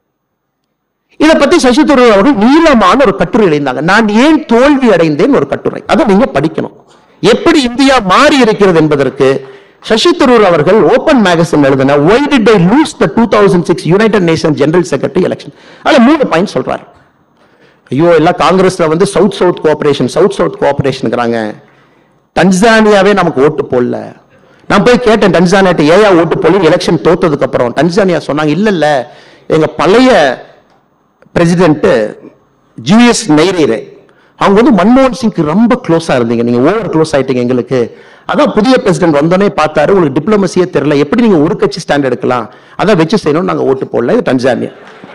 இதை பத்தி சசி தரூர் அவர்கள் நீளமான ஒரு கட்டுரை எழுந்தாங்க நான் ஏன் தோல்வி அடைந்தேன் ஒரு கட்டுரை அதை நீங்க படிக்கணும் எப்படி இந்தியா மாறி இருக்கிறது என்பதற்கு சசி தரூர் அவர்கள் ஓபன் மேகசின் எழுதின why did I lose the two thousand six United Nation general secretary election அதுல மூணு பாயிண்ட் சொல்றாரு ஐயோ எல்லாம் காங்கிரஸ்ல வந்து south south cooperation south south கோஆபரேஷன்ங்கிறாங்க டன்சானியாவே நமக்கு ஓட்டு போடல நான் போய் கேட்டேன் டன்சானியாட்ட ஏயா ஓட்டு போடல எலெக்ஷன் தோத்ததுக்கு அப்புறம் டன்சானியா சொன்னாங்க இல்ல இல்ல எங்க பழைய பிரசிடென்ட் ஜிஎஸ் நைரீரே அவங்க வந்து மன்மோகன் சிங்க்கு ரொம்ப க்ளோஸா இருந்தீங்க நீங்க ஓவர் க்ளோஸ் ஆயிட்டீங்க எங்களுக்கு அதான் புதிய பிரசிடென்ட் வந்தோடனே பார்த்தாரு உங்களுக்கு டிப்ளமசியே தெரியல எப்படி நீங்க ஒரு கட்சி ஸ்டாண்ட் எடுக்கலாம் அதான் வச்சு செய்யணும் நாங்க ஓட்டு போடல இது டன்சானியா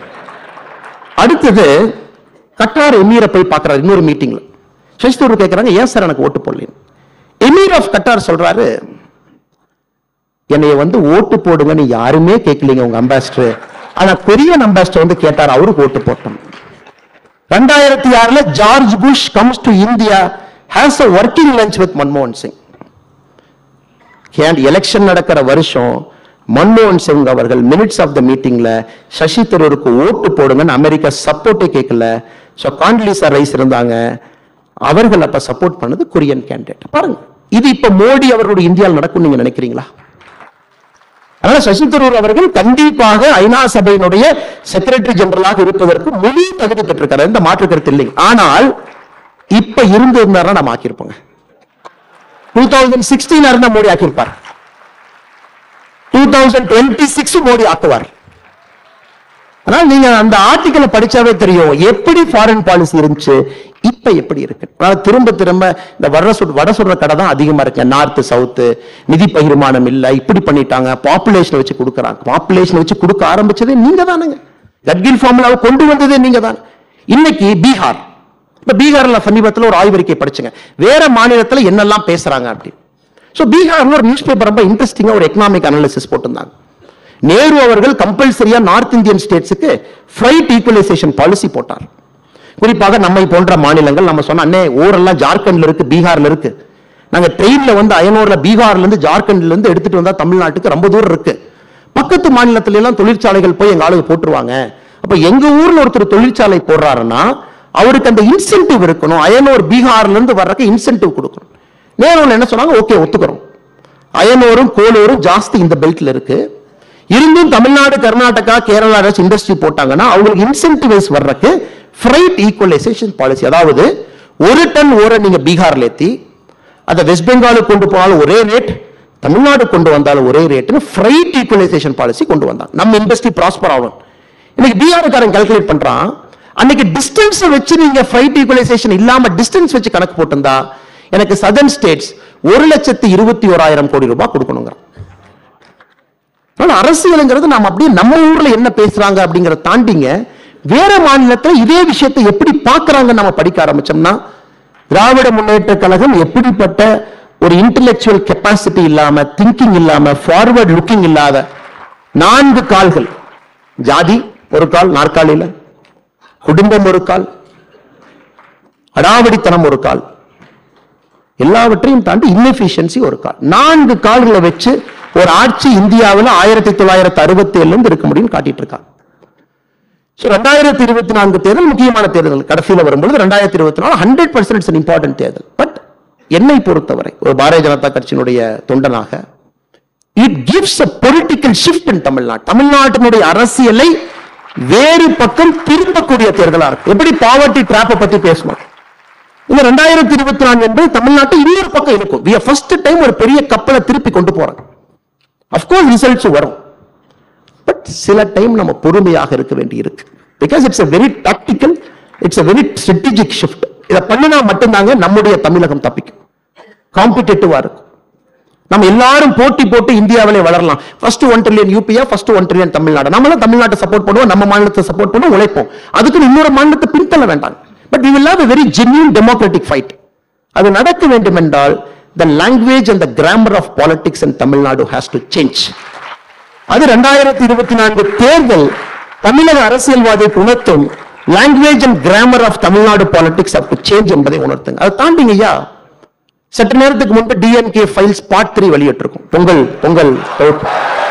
அடுத்தது கட்டார் எமீரை போய் பார்க்கறாரு இன்னொரு மீட்டிங்ல சசிதரூர் கேட்கறாங்க ஏன் சார் எனக்கு ஓட்டு போடல எமீர் ஆஃப் கட்டார் சொல்றாரு என்னைய வந்து ஓட்டு போடுங்கன்னு யாருமே கேட்கலீங்க உங்க அம்பாசிடர் ஆனா பெரிய அம்பாசிடர் வந்து கேட்டார் அவருக்கு ஓட்டு போட்டோம் ரெண்டாயிரத்தி ஆறுல George Bush comes to India has a working lunch with மன்மோகன் சிங் எலெக்ஷன் நடக்கிற வருஷம் மன்மோகன் சிங் அவர்கள் மினிட்ஸ் ஆஃப் த மீட்டிங்ல சசி தரூருக்கு ஓட்டு போடுங்கன்னு அமெரிக்கா சப்போர்ட்டே கேட்கல ஸோ காண்ட்லிசா ரைஸ் இருந்தாங்க அவர்கள் அப்ப சப்போர்ட் பண்ணது கொரியன் கேண்டிடேட் பாருங்க இது இப்ப மோடி அவர்களுடைய இந்தியாவில் நடக்கும் நீங்க நினைக்கிறீங்களா அதனால சசி தரூர் அவர்கள் கண்டிப்பாக ஐநா சபையினுடைய செக்ரட்டரி ஜெனரலாக இருப்பதற்கு முழு தகுதி பெற்றிருக்காரு எந்த மாற்று கருத்து இல்லைங்க ஆனால் இப்ப இருந்து இருந்தாரா நம்ம ஆக்கியிருப்போங்க டூ தௌசண்ட் சிக்ஸ்டீன் இருந்தா மோடி ஆக்கியிருப்பார் two thousand twenty six Modi ஆக்குவார் அதனால நீங்க அந்த ஆர்டிக்கலை படிச்சாவே தெரியும் எப்படி ஃபாரின் பாலிசி இருந்துச்சு இப்ப எப்படி இருக்கு அதனால திரும்ப திரும்ப இந்த வட சுட வட சுடுற கடை தான் அதிகமா இருக்கு நார்த் சவுத் நிதி பகிர்மானம் இல்ல இப்படி பண்ணிட்டாங்க பாப்புலேஷன் வச்சு கொடுக்குறாங்க பாப்புலேஷன் வச்சு கொடுக்க ஆரம்பிச்சதே நீங்க தானுங்க கட்கில் ஃபார்முலாவை கொண்டு வந்ததே நீங்க தான் இன்னைக்கு பீகார் இப்ப பீகார்ல சமீபத்துல ஒரு ஆய்வறிக்கை படிச்சுங்க வேற மாநிலத்துல என்னெல்லாம் பேசுறாங்க அப்படி சோ பீகார்ல ஒரு நியூஸ் பேப்பர் ரொம்ப இன்ட்ரெஸ்டிங்கா ஒரு எக்கனாமிக் அனாலிசிஸ் போட்டிருந்தாங்க நேரு அவர்கள் கம்பல்சரியா நார்த் இந்தியன் ஸ்டேட்ஸுக்கு ஃபிளைட் ஈக்குவலைசேஷன் பாலிசி போட்டார் குறிப்பாக நம்மை போன்ற மாநிலங்கள் நம்ம சொன்ன அண்ணே ஊரெல்லாம் ஜார்க்கண்ட்ல இருக்கு பீகார்ல இருக்கு நாங்க ட்ரெயின்ல வந்து அயனூர்ல பீகார்ல இருந்து ஜார்க்கண்ட்ல இருந்து எடுத்துட்டு வந்தா தமிழ்நாட்டுக்கு ரொம்ப தூரம் இருக்கு பக்கத்து மாநிலத்துல எல்லாம் தொழிற்சாலைகள் போய் எங்க ஆளுங்க போட்டுருவாங்க அப்ப எங்க ஊர்ல ஒருத்தர் தொழிற்சாலை போடுறாருன்னா அவருக்கு அந்த இன்சென்டிவ் இருக்கணும் அயனூர் பீகார்ல இருந்து வர்றதுக்கு இன்சென்டிவ் கொடுக்கணும் நேரு என்ன சொன்னாங்க ஓகே ஒத்துக்கிறோம் அயனூரும் கோலூரும் ஜாஸ்தி இந்த பெல்ட்ல இருக்கு இருந்தும் தமிழ்நாடு கர்நாடகா கேரளா ஏதாச்சும் இண்டஸ்ட்ரி போட்டாங்கன்னா அவங்களுக்கு இன்சென்டிவைஸ் வர்றதுக்கு ஃப்ரைட் ஈக்குவலைசேஷன் பாலிசி அதாவது ஒரு டன் ஓரை நீங்க பீகார்ல ஏத்தி அதை வெஸ்ட் பெங்காலுக்கு கொண்டு போனாலும் ஒரே ரேட் தமிழ்நாடு கொண்டு வந்தாலும் ஒரே ரேட்னு ஃப்ரைட் ஈக்குவலைசேஷன் பாலிசி கொண்டு வந்தாங்க நம்ம இண்டஸ்ட்ரி ப்ராஸ்பர் ஆகும் இன்னைக்கு பீகார்காரன் கால்குலேட் பண்றான் அன்னைக்கு டிஸ்டன்ஸ் வச்சு நீங்க ஃப்ரைட் ஈக்குவலைசேஷன் இல்லாம டிஸ்டன்ஸ் வச்சு கணக்கு போட்டிருந்தா எனக்கு சதர்ன் ஸ்டேட்ஸ் ஒரு லட்சத்து இருபத்தி ஓராயிரம் கோடி ரூபாய் கொடுக்கணுங்கிறான் ஆனா அரசியலுங்கிறது நாம அப்படியே நம்ம ஊர்ல என்ன பேசுறாங்க அப்படிங்கறத தாண்டிங்க வேற மாநிலத்துல இதே விஷயத்தை எப்படி பார்க்கறாங்க நம்ம படிக்க ஆரம்பிச்சோம்னா திராவிட முன்னேற்ற கழகம் எப்படிப்பட்ட ஒரு இன்டெலெக்சுவல் கெப்பாசிட்டி இல்லாம திங்கிங் இல்லாம ஃபார்வர்ட் லுக்கிங் இல்லாத நான்கு கால்கள் ஜாதி ஒரு கால் நாற்காலியில குடும்பம் ஒரு கால் அடாவடித்தனம் ஒரு கால் எல்லாவற்றையும் தாண்டி inefficiency ஒரு கால் நான்கு கால்களை வச்சு ஒரு ஆட்சி இந்தியாவில் ஆயிரத்தி தொள்ளாயிரத்தி அறுபத்தி ஏழுல இருந்து இருக்க முடியும்னு காட்டிட்டு இருக்காங்க ஸோ ரெண்டாயிரத்தி இருபத்தி நான்கு தேர்தல் முக்கியமான தேர்தல் கடைசியில் வரும்பொழுது ரெண்டாயிரத்தி இருபத்தி நாலு ஹண்ட்ரட் பர்சன்ட் இட்ஸ் இம்பார்ட்டன்ட் தேர்தல் பட் என்னை பொறுத்தவரை ஒரு பாரதிய ஜனதா கட்சியினுடைய தொண்டனாக it gives a political shift in Tamil Nadu தமிழ்நாட்டினுடைய அரசியலை வேறு பக்கம் திரும்பக்கூடிய தேர்தலா இருக்கு எப்படி பாவர்ட்டி டிராப்பை பத்தி பேசணும் இந்த ரெண்டாயிரத்தி இருபத்தி நான்கு என்பது தமிழ்நாட்டை இன்னொரு பக்கம் இருக்கும் we are first டைம் ஒரு பெரிய கப்பலை திருப்பி கொண்டு போறோம் அப்கோர்ஸ் ரிசல்ட்ஸ் வரும் பட் சில டைம் நம்ம பொறுமையாக இருக்க வேண்டி இருக்கு because it's a very tactical it's a very strategic shift இதை பண்ணினா மட்டும்தாங்க நம்முடைய தமிழகம் தப்பிக்கும் காம்படிட்டிவா இருக்கும் நம்ம எல்லாரும் போட்டி போட்டு இந்தியாவிலே வளரலாம் ஃபர்ஸ்ட் ஒன் ட்ரில்லியன் யூபியா ஃபர்ஸ்ட் ஒன் ட்ரில்லியன் தமிழ்நாடு நம்ம தான் தமிழ்நாட்டை சப்போர்ட் பண்ணுவோம் நம்ம மாநிலத்தை சப்போர்ட் பண்ணுவோம் உழைப்போம் அதுக்கு இன்னொரு மாநிலத்தை பின்தள்ள வேண்டாம் but we will have a very genuine democratic fight அது நடக்க வேண்டும் என்றால் the language and the grammar of politics in Tamil Nadu has to change அது ரெண்டாயிரத்தி இருபத்தி நான்கு தேர்தல் தமிழக அரசியல்வாதிக்கு உணர்த்தும் language and grammar of Tamil Nadu politics have to change என்பதை உணர்த்துங்க அதை தாண்டிங்க ஐயா சற்று நேரத்துக்கு முன்பு டிஎன்கே ஃபைல்ஸ் பார்ட் த்ரீ வெளியிட்டிருக்கும் பொங்கல் பொங்கல் தொகுப்பு.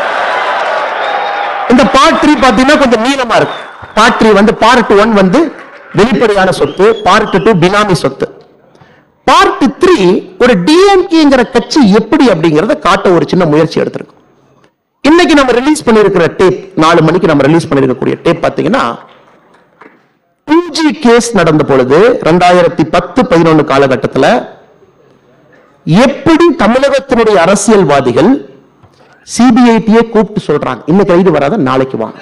இந்த பார்ட் த்ரீ பாத்தீங்கன்னா கொஞ்சம் நீளமா இருக்கு பார்ட் த்ரீ வந்து பார்ட் ஒன் வந்து வெளிப்படையான சொத்து பார்ட் டூ பினாமி சொத்து பார்ட் த்ரீ ஒரு டிஎம்கேங்கிற கட்சி எப்படி அப்படிங்கறத காட்ட ஒரு சின்ன முயற்சி எடுத்திருக்கும் இன்னைக்கு நம்ம ரிலீஸ் பண்ணிருக்கிற டேப் நாலு மணிக்கு நம்ம ரிலீஸ் பண்ணிருக்கக்கூடிய டேப் பாத்தீங்கன்னா டூ ஜி கேஸ் நடந்த பொழுது ரெண்டாயிரத்தி பத்து பதினொன்னு காலகட்டத்துல எப்படி தமிழகத்தினுடைய அரசியல்வாதிகள் சிபிஐடியை கூப்பிட்டு சொல்றாங்க இன்னைக்கு ரைடு வராத நாளைக்கு வாங்க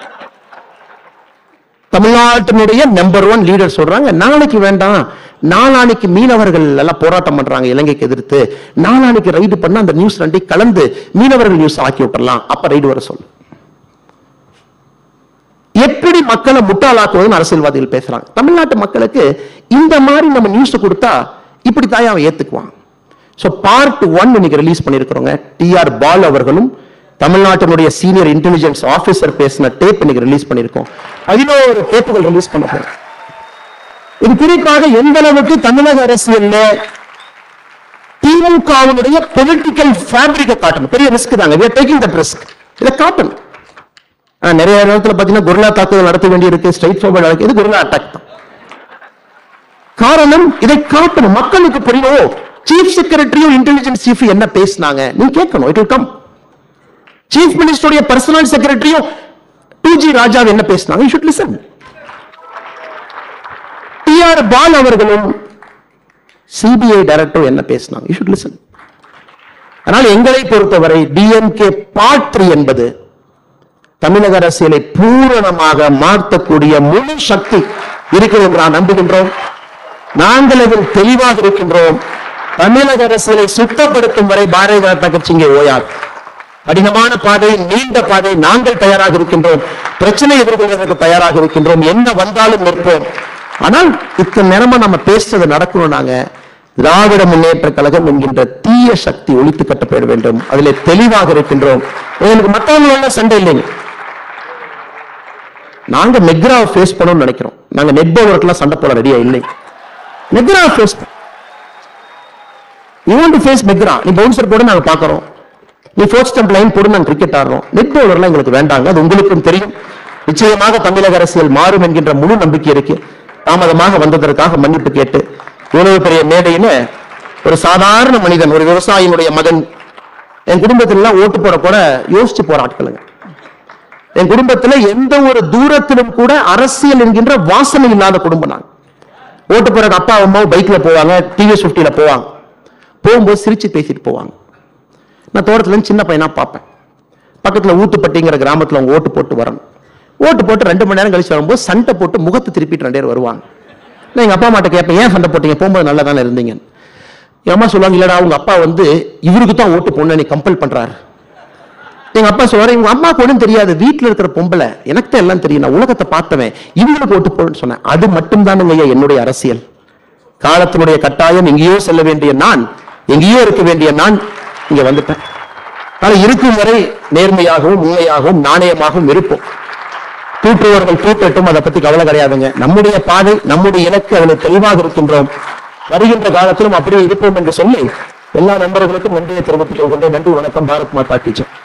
தமிழ்நாட்டினுடைய நம்பர் ஒன் லீடர் சொல்றாங்க நாளைக்கு வேண்டாம் நாளானைக்கு மீனவர்கள் எல்லாம் போராட்டம் பண்றாங்க இலங்கைக்கு எதிர்த்து நாளானைக்கு ரைடு பண்ண அந்த நியூஸ் ரெண்டை கலந்து மீனவர்கள் நியூஸ் ஆக்கி விட்டுறலாம் அப்ப ரைடு வர சொல்லு எப்படி மக்களை முட்டாளாக்குவதுன்னு அரசியல்வாதிகள் பேசுறாங்க தமிழ்நாட்டு மக்களுக்கு இந்த மாதிரி நம்ம நியூஸ் கொடுத்தா இப்படி தாயா அவன் ஏத்துக்குவான் சோ பார்ட் ஒன் இன்னைக்கு ரிலீஸ் பண்ணிருக்கிறோங்க டிஆர் பால் அவர்களும் தமிழ்நாட்டினுடைய சீனியர் இன்டெலிஜென்ஸ் ஆபீசர் பேசின டேப் இன்னைக்கு ரிலீஸ் பண்ணிருக்கோம் பதினோரு டேப்புகள் ரிலீஸ் பண்ண போறோம் இது குறிப்பாக எந்த அளவுக்கு தமிழக அரசியல்ல திமுகவினுடைய பொலிட்டிக்கல் ஃபேப்ரிக்கை காட்டணும் பெரிய ரிஸ்க் தாங்க we are taking that risk இதை காட்டணும் ஆனா நிறைய நேரத்துல பாத்தீங்கன்னா குருலா தாக்குதல் நடத்த வேண்டியிருக்கு ஸ்ட்ரைட் ஃபார்வர்ட் நடக்குது இது குருலா அட்டாக் தான் காரணம் இதை காட்டணும் மக்களுக்கு புரியும் சீஃப் செக்ரட்டரியும் இன்டெலிஜென்ஸ் சீஃப் என்ன பேசினாங்க நீ கேட்கணும் இட் will கம் சீஃப் மினிஸ்டருடைய பர்சனல் செக்ரட்டரியும் டூ ஜி ராஜா என்ன பேசினாங்க you should listen TR Baalu அவர்களும் சிபிஐ டைரக்டர் என்ன பேசினாங்க யூ ஷுட் லிசன் அதனால் எங்களை பொறுத்தவரை டிஎம்கே பார்ட் த்ரீ என்பது தமிழக அரசியலை பூரணமாக மாற்றக்கூடிய முழு சக்தி இருக்கிறது என்று நான் நம்புகின்றோம் நாங்கள் அதில் தெளிவாக இருக்கின்றோம் தமிழக அரசியலை சுத்தப்படுத்தும் வரை பாரதிய ஜனதா கட்சி இங்கே ஓயாது கடினமான பாதை நீண்ட பாதை நாங்கள் தயாராக இருக்கின்றோம் பிரச்சனை எதிர்கொள்வதற்கு தயாராக இருக்கின்றோம் என்ன வந்தாலும் நிற்போம் ஆனால் இத்தனை நேரமா நம்ம பேசுறது நடக்கணும் நாங்க திராவிட முன்னேற்ற கழகம் என்கின்ற தீய சக்தி ஒழித்து கட்டப்பட வேண்டும் அதிலே தெளிவாக இருக்கின்றோம் எங்களுக்கு மற்றவங்களோட சண்டை இல்லைங்க நாங்க மெக்ராவை ஃபேஸ் பண்ணணும்னு நினைக்கிறோம் நாங்க நெட் ஓவருக்குலாம் சண்டை போட ரெடியா இல்லை மெக்ராவை face you want to face McGrath நீ பவுன்சர் போடு நாங்க பாக்குறோம் நீ ஃபோர்த் ஸ்டம்ப் லைன் போடு நாங்க கிரிக்கெட் ஆடுறோம் நெட் பவுலர்லாம் எங்களுக்கு வேண்டாங்க அது உங்களுக்கும் தெரியும் நிச்சயமாக தமிழக அரசியல் மாறும் என்கின்ற முழு நம்பிக்கை இருக்கு தாமதமாக வந்ததற்காக மன்னிப்பு கேட்டு இவ்வளவு பெரிய மேடையில ஒரு சாதாரண மனிதன் ஒரு விவசாயியினுடைய மகன் என் குடும்பத்துல எல்லாம் ஓட்டு போட கூட யோசிச்சு போற ஆட்களுங்க என் குடும்பத்துல எந்த ஒரு தூரத்திலும் கூட அரசியல் என்கின்ற வாசனை இல்லாத குடும்பம் நாங்க ஓட்டு போறதுக்கு அப்பா அம்மாவும் பைக்ல போவாங்க டிவிஎஸ் பிப்டியில போவாங்க போகும்போது சிரிச்சு பேசிட்டு போவாங்க நான் தோட்டத்துல இருந்து சின்ன பையனா பார்ப்பேன் பக்கத்துல ஊத்துப்பட்டிங்கிற கிராமத்துல அவங்க ஓட்டு போட்டு வரணும் ஓட்டு போட்டு ரெண்டு மணி நேரம் கழிச்சு வரும்போது சண்டை போட்டு முகத்தை திருப்பிட்டு ரெண்டு பேர் வருவாங்க நான் எங்க அப்பா அம்மாட்ட கேட்பேன் ஏன் சண்டை போட்டீங்க போகும்போது நல்லா தானே இருந்தீங்க என் அம்மா சொல்லுவாங்க இல்லடா உங்க அப்பா வந்து இவருக்கு தான் ஓட்டு போடணும் நீ கம்பல் பண்றாரு எங்க அப்பா சொல்றாரு இவங்க அம்மாக்கு ஒன்றும் தெரியாது வீட்டுல இருக்கிற பொம்பளை எனக்கு தான் எல்லாம் தெரியும் நான் உலகத்தை பார்த்தவன் இவங்களுக்கு ஓட்டு போடுன்னு சொன்னேன் அது மட்டும் ஐயா என்னுடைய அரசியல் காலத்தினுடைய கட்டாயம் எங்கேயோ செல்ல வேண்டிய நான் எங்கேயோ இருக்க வேண்டிய நான் இங்க வந்துட்டேன் ஆனா இருக்கும் வரை நேர்மையாகவும் உண்மையாகவும் நாணயமாகவும் இருப்போம் தூற்றுவர்கள் தூட்டட்டும் அதை பத்தி கவலை கிடையாதுங்க நம்முடைய பாதை நம்முடைய இலக்கு அதில் தெளிவாக இருக்கின்றோம் வருகின்ற காலத்திலும் அப்படியே இருப்போம் என்று சொல்லி எல்லா நண்பர்களுக்கும் நன்றியை தெரிவித்துக் கொண்டே நன்றி வணக்கம் பாரத் மாதா டீச்சர்